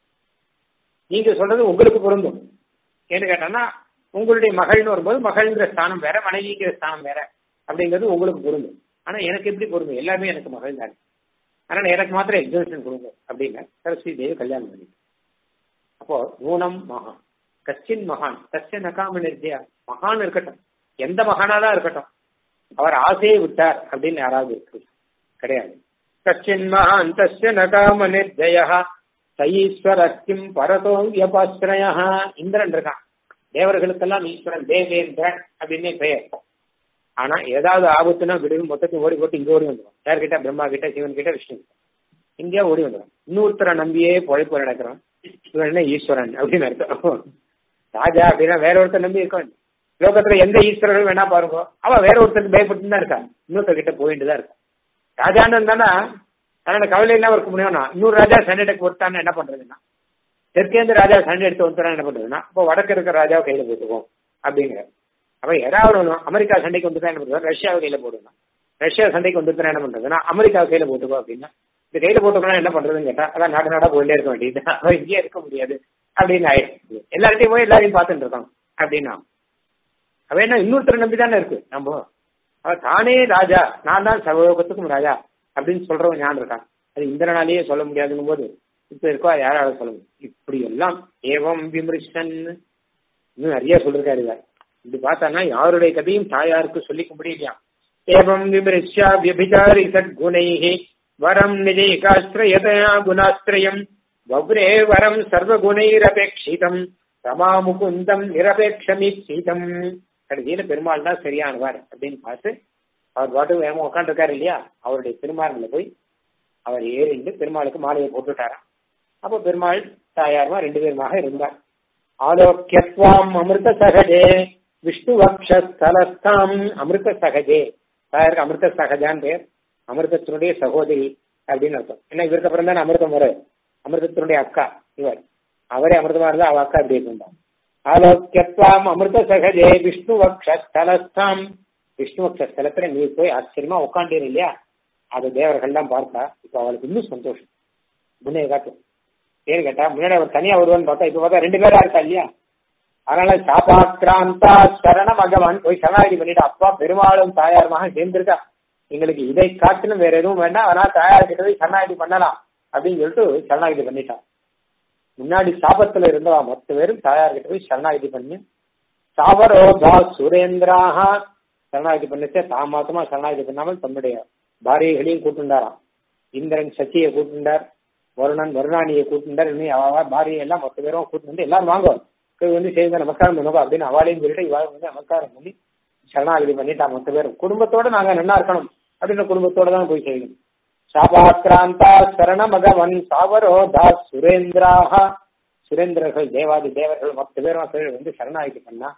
நீங்க சொல்றது உங்களுக்கு பொருந்தும் ஏன்னு கேட்டான்னா உங்களுடைய மகள்னு வரும்போது மகள்ங்கிற ஸ்தானம் வேற மனைவிங்கிற ஸ்தானம் வேற அப்படிங்கிறது உங்களுக்கு பொருந்தும் ஆனா எனக்கு எப்படி பொருந்தும் எல்லாமே எனக்கு மகள் தானே அதனால எனக்கு மாத்திரம் எக்ஸாமிஷன் கொடுங்க அப்படின்னா சரஸ்வதி தேவி கல்யாணம் பண்ணி அப்போ நூனம் மகான் கச்சின் மகான் கச்ச நகாம நிர்ஜயா மகான் இருக்கட்டும் எந்த மகானாதான் இருக்கட்டும் அவர் ஆசையை விட்டார் அப்படின்னு யாராவது இருக்கு கிடையாது கச்சின் மகான் தஸ்ய நகாம நிர்ஜயா சயீஸ்வரக்கிம் பரதோ வியபாஸ்ரயா இந்திரன் இருக்கான் தேவர்களுக்கெல்லாம் ஈஸ்வரன் தேவேந்திரன் அப்படின்னே பெயர் ஆனா ஏதாவது ஆபத்துனா விடுவி மொத்தத்தை ஓடி போட்டு இங்க ஓடி வந்துடும் யார்கிட்ட பிரம்மா கிட்ட சிவன் கிட்ட விஷ்ணு எங்கேயா ஓடி வந்துடும் இன்னொருத்தரை நம்பியே பொழைப்பு நடக்கிறோம் இவன் என்ன ஈஸ்வரன் அப்படின்னு அர்த்தம் ராஜா அப்படின்னா வேற ஒருத்தர் நம்பி இருக்கான் லோகத்துல எந்த ஈஸ்வரர்கள் வேணா பாருங்க அவ வேற ஒருத்தருக்கு பயப்பட்டு தான் இருக்கா இன்னொருத்தர் கிட்ட போயிட்டு தான் இருக்கா ராஜான்னு இருந்தானா தன்னோட கவலை இல்லாம இருக்க முடியும்னா இன்னொரு ராஜா சண்டைக்கு பொறுத்தான்னு என்ன பண்றதுன்னா தெற்கேந்து ராஜா சண்டை எடுத்து வந்துட்டா என்ன பண்றதுன்னா இப்போ வடக்கு இருக்கிற ராஜாவை கையில போட்டுக்கும் அப்படிங்கிற அப்ப யாராவது ஒண்ணு அமெரிக்கா சண்டைக்கு வந்துட்டா என்ன பண்றது ரஷ்யாவை கையில போடுங்க ரஷ்யா சண்டைக்கு வந்துட்டா என்ன பண்றதுன்னா அமெரிக்காவை கையில போட்டுக்கோ அப்படின்னா இந்த கையில போட்டுக்கணும் என்ன பண்றதுன்னு கேட்டா அதான் நாடு நாடா போயிட்டே இருக்க வேண்டியது அவன் இங்கேயே இருக்க முடியாது அப்படின்னு ஆயிடுச்சு எல்லார்ட்டையும் போய் எல்லாரையும் பார்த்துட்டு இருக்கான் அப்படின்னா அவன் என்ன இன்னொருத்தரை நம்பி தானே இருக்கு நம்ம அவன் தானே ராஜா நான் தான் சர்வலோகத்துக்கும் ராஜா அப்படின்னு சொல்றவன் ஞான் இருக்கான் அது இந்திரனாலேயே சொல்ல முடியாதுங்கும் போது இப்ப இருக்கோ யாரால சொல்ல முடியும் இப்படி எல்லாம் ஏவம் விமர்சன் இன்னும் நிறைய சொல்லிருக்காரு இவர் இப்படி பார்த்தானா யாருடைய கதையும் தாயாருக்கு சொல்லிக்க முடியலையா ஏவம் விமர்சியா வியபிச்சாரி சத்குணைஹி வரம் நிஜைகாஸ்திரயதயா குணாஸ்திரயம் வவ்ரே வரம் சர்வகுணைரபேட்சிதம் ரமா முகுந்தம் நிரபேட்சமீப்சிதம் கடைசியில பெருமாள் தான் சரியானவர் அப்படின்னு பார்த்து அவர் பாட்டு வேகமா உட்காந்துருக்காரு இல்லையா அவருடைய திருமாரில் போய் அவர் ஏறிண்டு பெருமாளுக்கு மாலையை போட்டுட்டாராம் அப்போ பெருமாள் தாயாருமா ரெண்டு பேருமாக இருந்தார் ஆலோக்கியத்வாம் அமிர்த சகஜே விஷ்ணு வக்ஷஸ்தலஸ்தாம் அமிர்த சகஜே தாயாருக்கு அமிர்த சகஜான் பேர் அமிர்தத்தினுடைய சகோதரி அப்படின்னு அர்த்தம் ஏன்னா இவருக்கு அப்புறம் தான் அமிர்தம் வரும் அமிர்தத்தினுடைய அக்கா இவர் அவரே அமிர்தமா இருந்தா அவ அக்கா இப்படி இருந்தான் ஆலோக்கியத்வாம் அமிர்த சகஜே விஷ்ணு வக்ஷஸ்தலஸ்தாம் விஷ்ணு வக்ஷஸ்தலத்துல நீ போய் ஆச்சரியமா உட்காண்டீர் இல்லையா அது தேவர்கள்லாம் பார்த்தா இப்ப அவளுக்கு இன்னும் சந்தோஷம் முன்னைய காட்டும் ஏன்னு கேட்டா முன்னாடி அவர் தனியா வருவான்னு பார்த்தா இப்ப பார்த்தா ரெண்டு பேரா இருக்கா இல்லையா அதனால சாபாக்கிராந்தா சரண பகவான் போய் சரணாகதி பண்ணிட்டு அப்பா பெருமாளும் தாயாருமாக சேர்ந்திருக்கா எங்களுக்கு இதை காட்டிலும் வேற எதுவும் வேண்டாம் அதனால தாயார் கிட்ட போய் சரணாகதி பண்ணலாம் அப்படின்னு சொல்லிட்டு சரணாகதி பண்ணிட்டான் முன்னாடி சாபத்துல இருந்தவா மொத்த பேரும் தாயார் கிட்ட போய் சரணாகதி பண்ணி சாவரோதா சுரேந்திராக சரணாகதி பண்ணிச்சே தான் மாத்தமா சரணாகதி பண்ணாமல் தன்னுடைய பாரியைகளையும் கூட்டுண்டாராம் இந்திரன் சச்சியை கூட்டுண்டார் வருணன் வருணானியை கூட்டுண்டார் இன்னும் அவ பாரியை எல்லாம் மொத்த பேரும் கூட்டு வந்து எல்லாரும் வாங்க போய் வந்து செய்த நமஸ்காரம் பண்ணுவோம் அப்படின்னு அவளையும் சொல்லிட்டு இவாள் வந்து நமஸ்காரம் பண்ணி சரணாகதி பண்ணிட்டா மொத்த பேரும் குடும்பத்தோட நாங்க நல்லா இருக்கணும் அப்படின்னு குடும்பத்தோட தான் போய் செய்யணும் சாபாக்கிராந்தா சரண மகவன் சாவரோதா சுரேந்திராக சுரேந்திரர்கள் தேவாதி தேவர்கள் மொத்த பேரும் வந்து சரணாகதி பண்ணா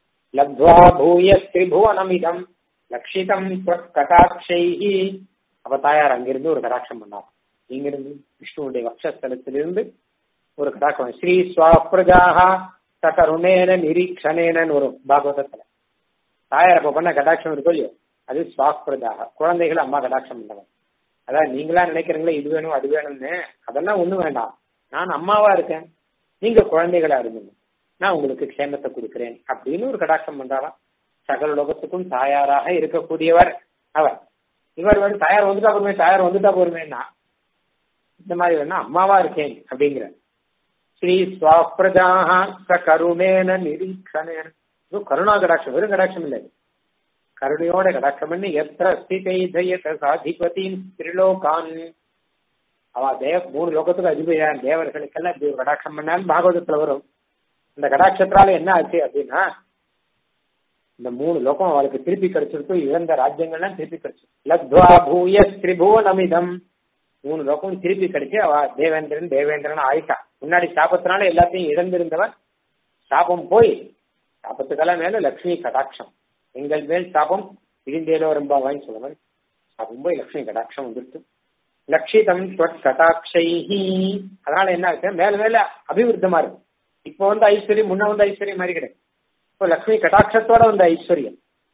லப்வா பூய திரிபுவனமிதம் லக்ஷிதம் கட்டாட்சைஹி அவ தாயார் அங்கிருந்து ஒரு கடாட்சம் பண்ணார் இங்கிருந்து விஷ்ணுவுடைய வக்ஷஸ்தலத்திலிருந்து ஒரு கடாட்சம் ஸ்ரீ ஸ்வாப்ரஜாக சகருணேன நிரீக்ஷணேனன்னு வரும் பாகவதத்துல தாயார் அப்ப பண்ண கடாட்சம் இருக்கோ இல்லையோ அது ஸ்வாப்ரஜாக குழந்தைகள் அம்மா கடாட்சம் பண்ணவன் அதான் நீங்களா நினைக்கிறீங்களே இது வேணும் அது வேணும்னு அதெல்லாம் ஒண்ணும் வேண்டாம் நான் அம்மாவா இருக்கேன் நீங்க குழந்தைகளா இருங்க நான் உங்களுக்கு க்ஷேமத்தை கொடுக்கிறேன் அப்படின்னு ஒரு கடாட்சம் பண்றாராம் சகல லோகத்துக்கும் தாயாராக இருக்கக்கூடியவர் அவர் இவர் வந்து தாயார் வந்துட்டா போருமே தாயார் வந்துட்டா போருமேன்னா இந்த மாதிரி வேணா அம்மாவா இருக்கேன் அப்படிங்கிற ஸ்ரீ ஸ்வாப்ரஜாக ச கருணேன நிரீக்ஷணேன இது கருணா கடாட்சம் வெறும் கடாட்சம் இல்லை கருணையோட கடாட்சம் பண்ணி எத்திர ஸ்திதை ஜெயத சாதிபதியின் திரிலோகான் அவ தேவ மூணு லோகத்துக்கு அதிபதியான தேவர்களுக்கெல்லாம் இப்படி ஒரு கடாட்சம் பண்ணாலும் பாகவதத்துல வரும் இந்த கடாட்சத்தினால என்ன ஆச்சு அப்படின்னா இந்த மூணு லோகம் அவளுக்கு திருப்பி கிடைச்சிருக்கு இழந்த ராஜ்யங்கள்லாம் திருப்பி கிடைச்சு லத்வா பூய திரிபுவனமிதம் மூணு லோகம் திருப்பி கிடைச்சு அவ தேவேந்திரன் தேவேந்திரன் ஆயிட்டா முன்னாடி சாபத்தினால எல்லாத்தையும் இழந்திருந்தவன் சாபம் போய் சாபத்துக்கெல்லாம் மேல லக்ஷ்மி கடாட்சம் எங்கள் மேல் சாபம் இடிந்தேலோ ரொம்பவான்னு சொல்லுவன் சாபம் போய் லக்ஷ்மி கடாட்சம் வந்துருச்சு லக்ஷிதம் கடாட்சைஹி அதனால என்ன ஆச்சு மேல மேல அபிவிருத்தமா இருக்கு இப்போ வந்து ஐஸ்வர்யம் முன்ன வந்து ஐஸ்வர்யம் மாதிரி கிடையாது இப்போ லக்ஷ்மி கடாட்சத்தோட வந்த ஐஸ்வர்யம்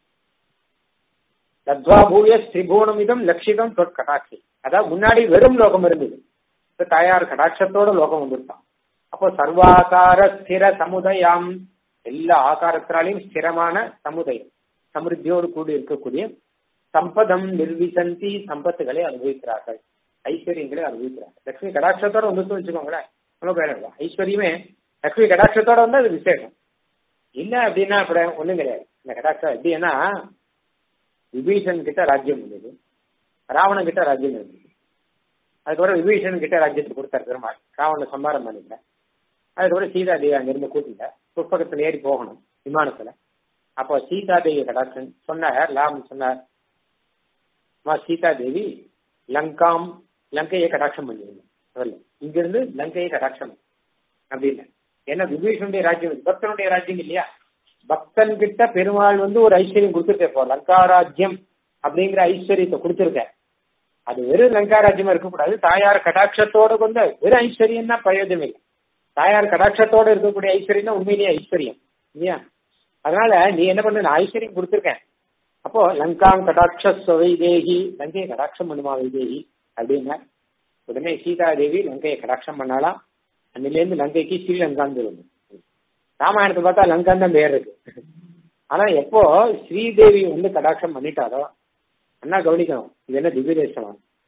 லத்வாபூய ஸ்ரீபூணம் இதம் லட்சிதம் தொட் கடாட்சி அதாவது முன்னாடி வெறும் லோகம் இருந்தது இப்ப தாயார் கடாட்சத்தோட லோகம் வந்துருக்கான் அப்போ சர்வாகார ஸ்திர சமுதாயம் எல்லா ஆகாரத்தினாலையும் ஸ்திரமான சமுதாயம் சமிருத்தியோடு கூடி இருக்கக்கூடிய சம்பதம் நிர்விசந்தி சம்பத்துகளை அனுபவிக்கிறார்கள் ஐஸ்வர்யங்களை அனுபவிக்கிறார்கள் லட்சுமி கடாட்சத்தோட வந்துட்டு வச்சுக்கோங்களேன் ஒன்றும் பேர ஐஸ்வர்யமே லட்சுமி கடாட்சத்தோட வந்து அது விசேஷம் இல்ல அப்படின்னா அப்படி ஒண்ணும் கிடையாது இந்த கடாட்சம் எப்படின்னா விபீஷன் கிட்ட ராஜ்யம் இருந்தது ராவணன் கிட்ட ராஜ்யம் இருந்தது அதுக்கப்புறம் விபீஷன் கிட்ட ராஜ்யத்தை கொடுத்தாரு பெருமாள் ராவண சம்பாரம் பண்ணிட்டேன் அதுக்கப்புறம் சீதா தேவி அங்கிருந்து கூட்டிட்ட புஷ்பகத்துல ஏறி போகணும் விமானத்துல அப்போ சீதா தேவி கடாட்சன் சொன்னார் லாம் சொன்னார் அம்மா சீதா தேவி லங்காம் லங்கையை கடாட்சம் பண்ணிடுங்க முதல்ல இங்கிருந்து லங்கையை கடாட்சம் அப்படின்னு ஏன்னா விபீஷனுடைய ராஜ்யம் பக்தனுடைய ராஜ்யம் இல்லையா பக்தன் கிட்ட பெருமாள் வந்து ஒரு ஐஸ்வர்யம் கொடுத்துருக்க இப்போ லங்கா ராஜ்யம் அப்படிங்கிற ஐஸ்வர்யத்தை கொடுத்துருக்க அது வெறும் லங்கா ராஜ்யமா இருக்கக்கூடாது தாயார் கடாட்சத்தோட கொண்ட வெறும் ஐஸ்வர்யம் தான் பிரயோஜனம் இல்லை தாயார் கடாட்சத்தோட இருக்கக்கூடிய ஐஸ்வர்யம் தான் உண்மையிலேயே ஐஸ்வர்யம் இல்லையா அதனால நீ என்ன பண்ண நான் ஐஸ்வர்யம் கொடுத்துருக்கேன் அப்போ லங்காம் கடாட்ச வைதேகி லங்கையை கடாட்சம் பண்ணுமா வைதேகி அப்படின்னா உடனே சீதா தேவி லங்கையை கடாட்சம் பண்ணாலாம் அன்னிலேருந்து லங்கைக்கு ஸ்ரீலங்கான்னு இருந்து ராமாயணத்தை பார்த்தா லங்கான் தான் பேர் இருக்கு ஆனா எப்போ ஸ்ரீதேவி வந்து கடாட்சம் பண்ணிட்டாரோ அண்ணா கவனிக்கணும் இது என்ன திவ்ய தேசமா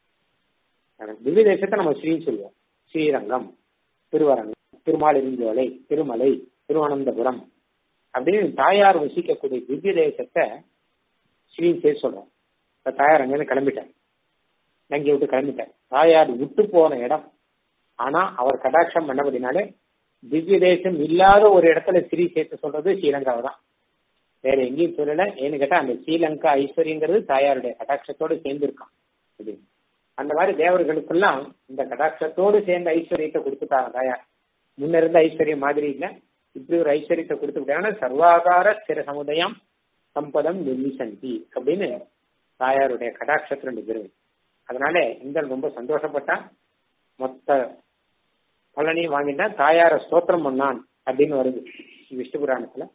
திவ்ய தேசத்தை நம்ம ஸ்ரீன்னு சொல்லுவோம் ஸ்ரீரங்கம் திருவரங்கம் திருமாலிருஞ்சோலை திருமலை திருவனந்தபுரம் அப்படின்னு தாயார் வசிக்கக்கூடிய திவ்ய தேசத்தை ஸ்ரீன்னு சேர்த்து சொல்றோம் இப்ப தாயார் அங்கேருந்து கிளம்பிட்டார் லங்கை விட்டு கிளம்பிட்டார் தாயார் விட்டு போன இடம் ஆனா அவர் கடாட்சம் பண்ணபடினாலே திவ்ய தேசம் இல்லாத ஒரு இடத்துல ஸ்ரீ சேர்த்து சொல்றது ஸ்ரீலங்காவை தான் வேற எங்கேயும் சொல்லல ஏன்னு கேட்டா அந்த ஸ்ரீலங்கா ஐஸ்வர்யங்கிறது தாயாருடைய கடாட்சத்தோடு சேர்ந்திருக்கான் இது அந்த மாதிரி தேவர்களுக்கெல்லாம் இந்த கடாட்சத்தோடு சேர்ந்த ஐஸ்வர்யத்தை கொடுத்துட்டாங்க தாயார் முன்ன இருந்த ஐஸ்வர்யம் மாதிரி இல்ல இப்படி ஒரு ஐஸ்வர்யத்தை கொடுத்துட்டாங்கன்னா சர்வாகார ஸ்திர சமுதாயம் சம்பதம் நிர்மிசந்தி அப்படின்னு தாயாருடைய கடாட்சத்து ரெண்டு பேரும் அதனால இந்திரன் ரொம்ப சந்தோஷப்பட்டான் மொத்த பலனையும் வாங்கிட்டான் தாயார ஸ்தோத்திரம் பண்ணான் அப்படின்னு வருது விஷ்ணு புராணத்துல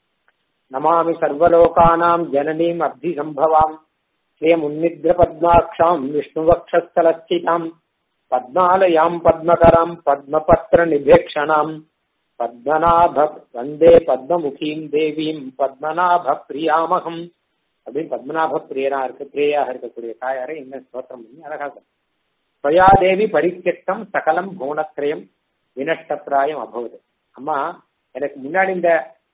நமாமி சர்வலோகானாம் ஜனனீம் அப்தி சம்பவாம் ஸ்ரீயம் உன்னித்ர பத்மாட்சாம் விஷ்ணுவக்ஷஸ்தலஸ்திதாம் பத்மாலயாம் பத்மகராம் பத்மபத்திர நிபேக்ஷணாம் பத்மநாப வந்தே பத்மமுகீம் தேவீம் பத்மநாப பிரியாமகம் அப்படின்னு பத்மநாப பிரியரா இருக்கு பிரியாக இருக்கக்கூடிய தாயாரை என்ன ஸ்தோத்திரம் பண்ணி அழகாக ஸ்வயா தேவி பரித்தியக்தம் சகலம் குணத்திரயம் வினஷ்டப்பிராயம் அபவது அம்மா எனக்கு முன்னாடி இந்த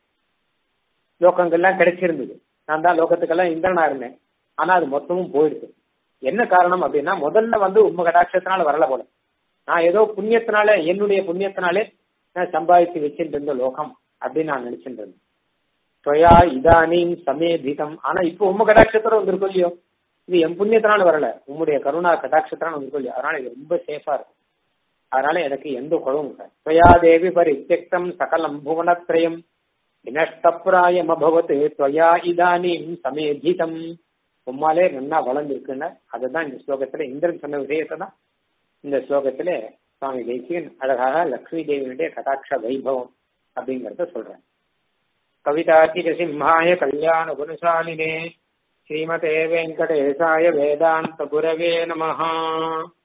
லோகங்கள்லாம் கிடைச்சிருந்தது நான் தான் லோகத்துக்கெல்லாம் இந்திரனா இருந்தேன் ஆனா அது மொத்தமும் போயிடுது என்ன காரணம் அப்படின்னா முதல்ல வந்து உண்மை கடாட்சத்தினால வரல போல நான் ஏதோ புண்ணியத்தினால என்னுடைய புண்ணியத்தினாலே நான் சம்பாதிச்சு வச்சுட்டு இருந்த லோகம் அப்படின்னு நான் நினைச்சிட்டு இருந்தேன் ஸ்வயா இதானீம் சமேதிதம் ஆனா இப்போ உம்ம கடாட்சத்தோட வந்திருக்கோம் இல்லையோ இது என் புண்ணியத்தினால வரல உம்முடைய கருணா கடாட்சத்தினால வந்திருக்கோம் இல்லையோ அதனால இது ரொம்ப சேஃபா இருக்கும் அதனால எனக்கு எந்த குழவும் இல்லை ஸ்வயா தேவி பரித்தியக்தம் சகலம் புவனத்ரயம் வினஷ்டப்பிராயம் அபவத் ஸ்வயா இதானீம் சமேதிதம் உம்மாலே நல்லா வளர்ந்துருக்குன்னு அதுதான் இந்த ஸ்லோகத்துல இந்திரன் சொன்ன விஷயத்தை தான் இந்த ஸ்லோகத்துல சுவாமி தேசியன் அழகாக லக்ஷ்மி தேவியுடைய கடாட்ச வைபவம் அப்படிங்கறத சொல்றேன் கவிதார்க்கிக சிம்ஹாய கல்யாண குணசாலினே ஸ்ரீமதே வெங்கடேசாய வேதாந்த குரவே நமஹா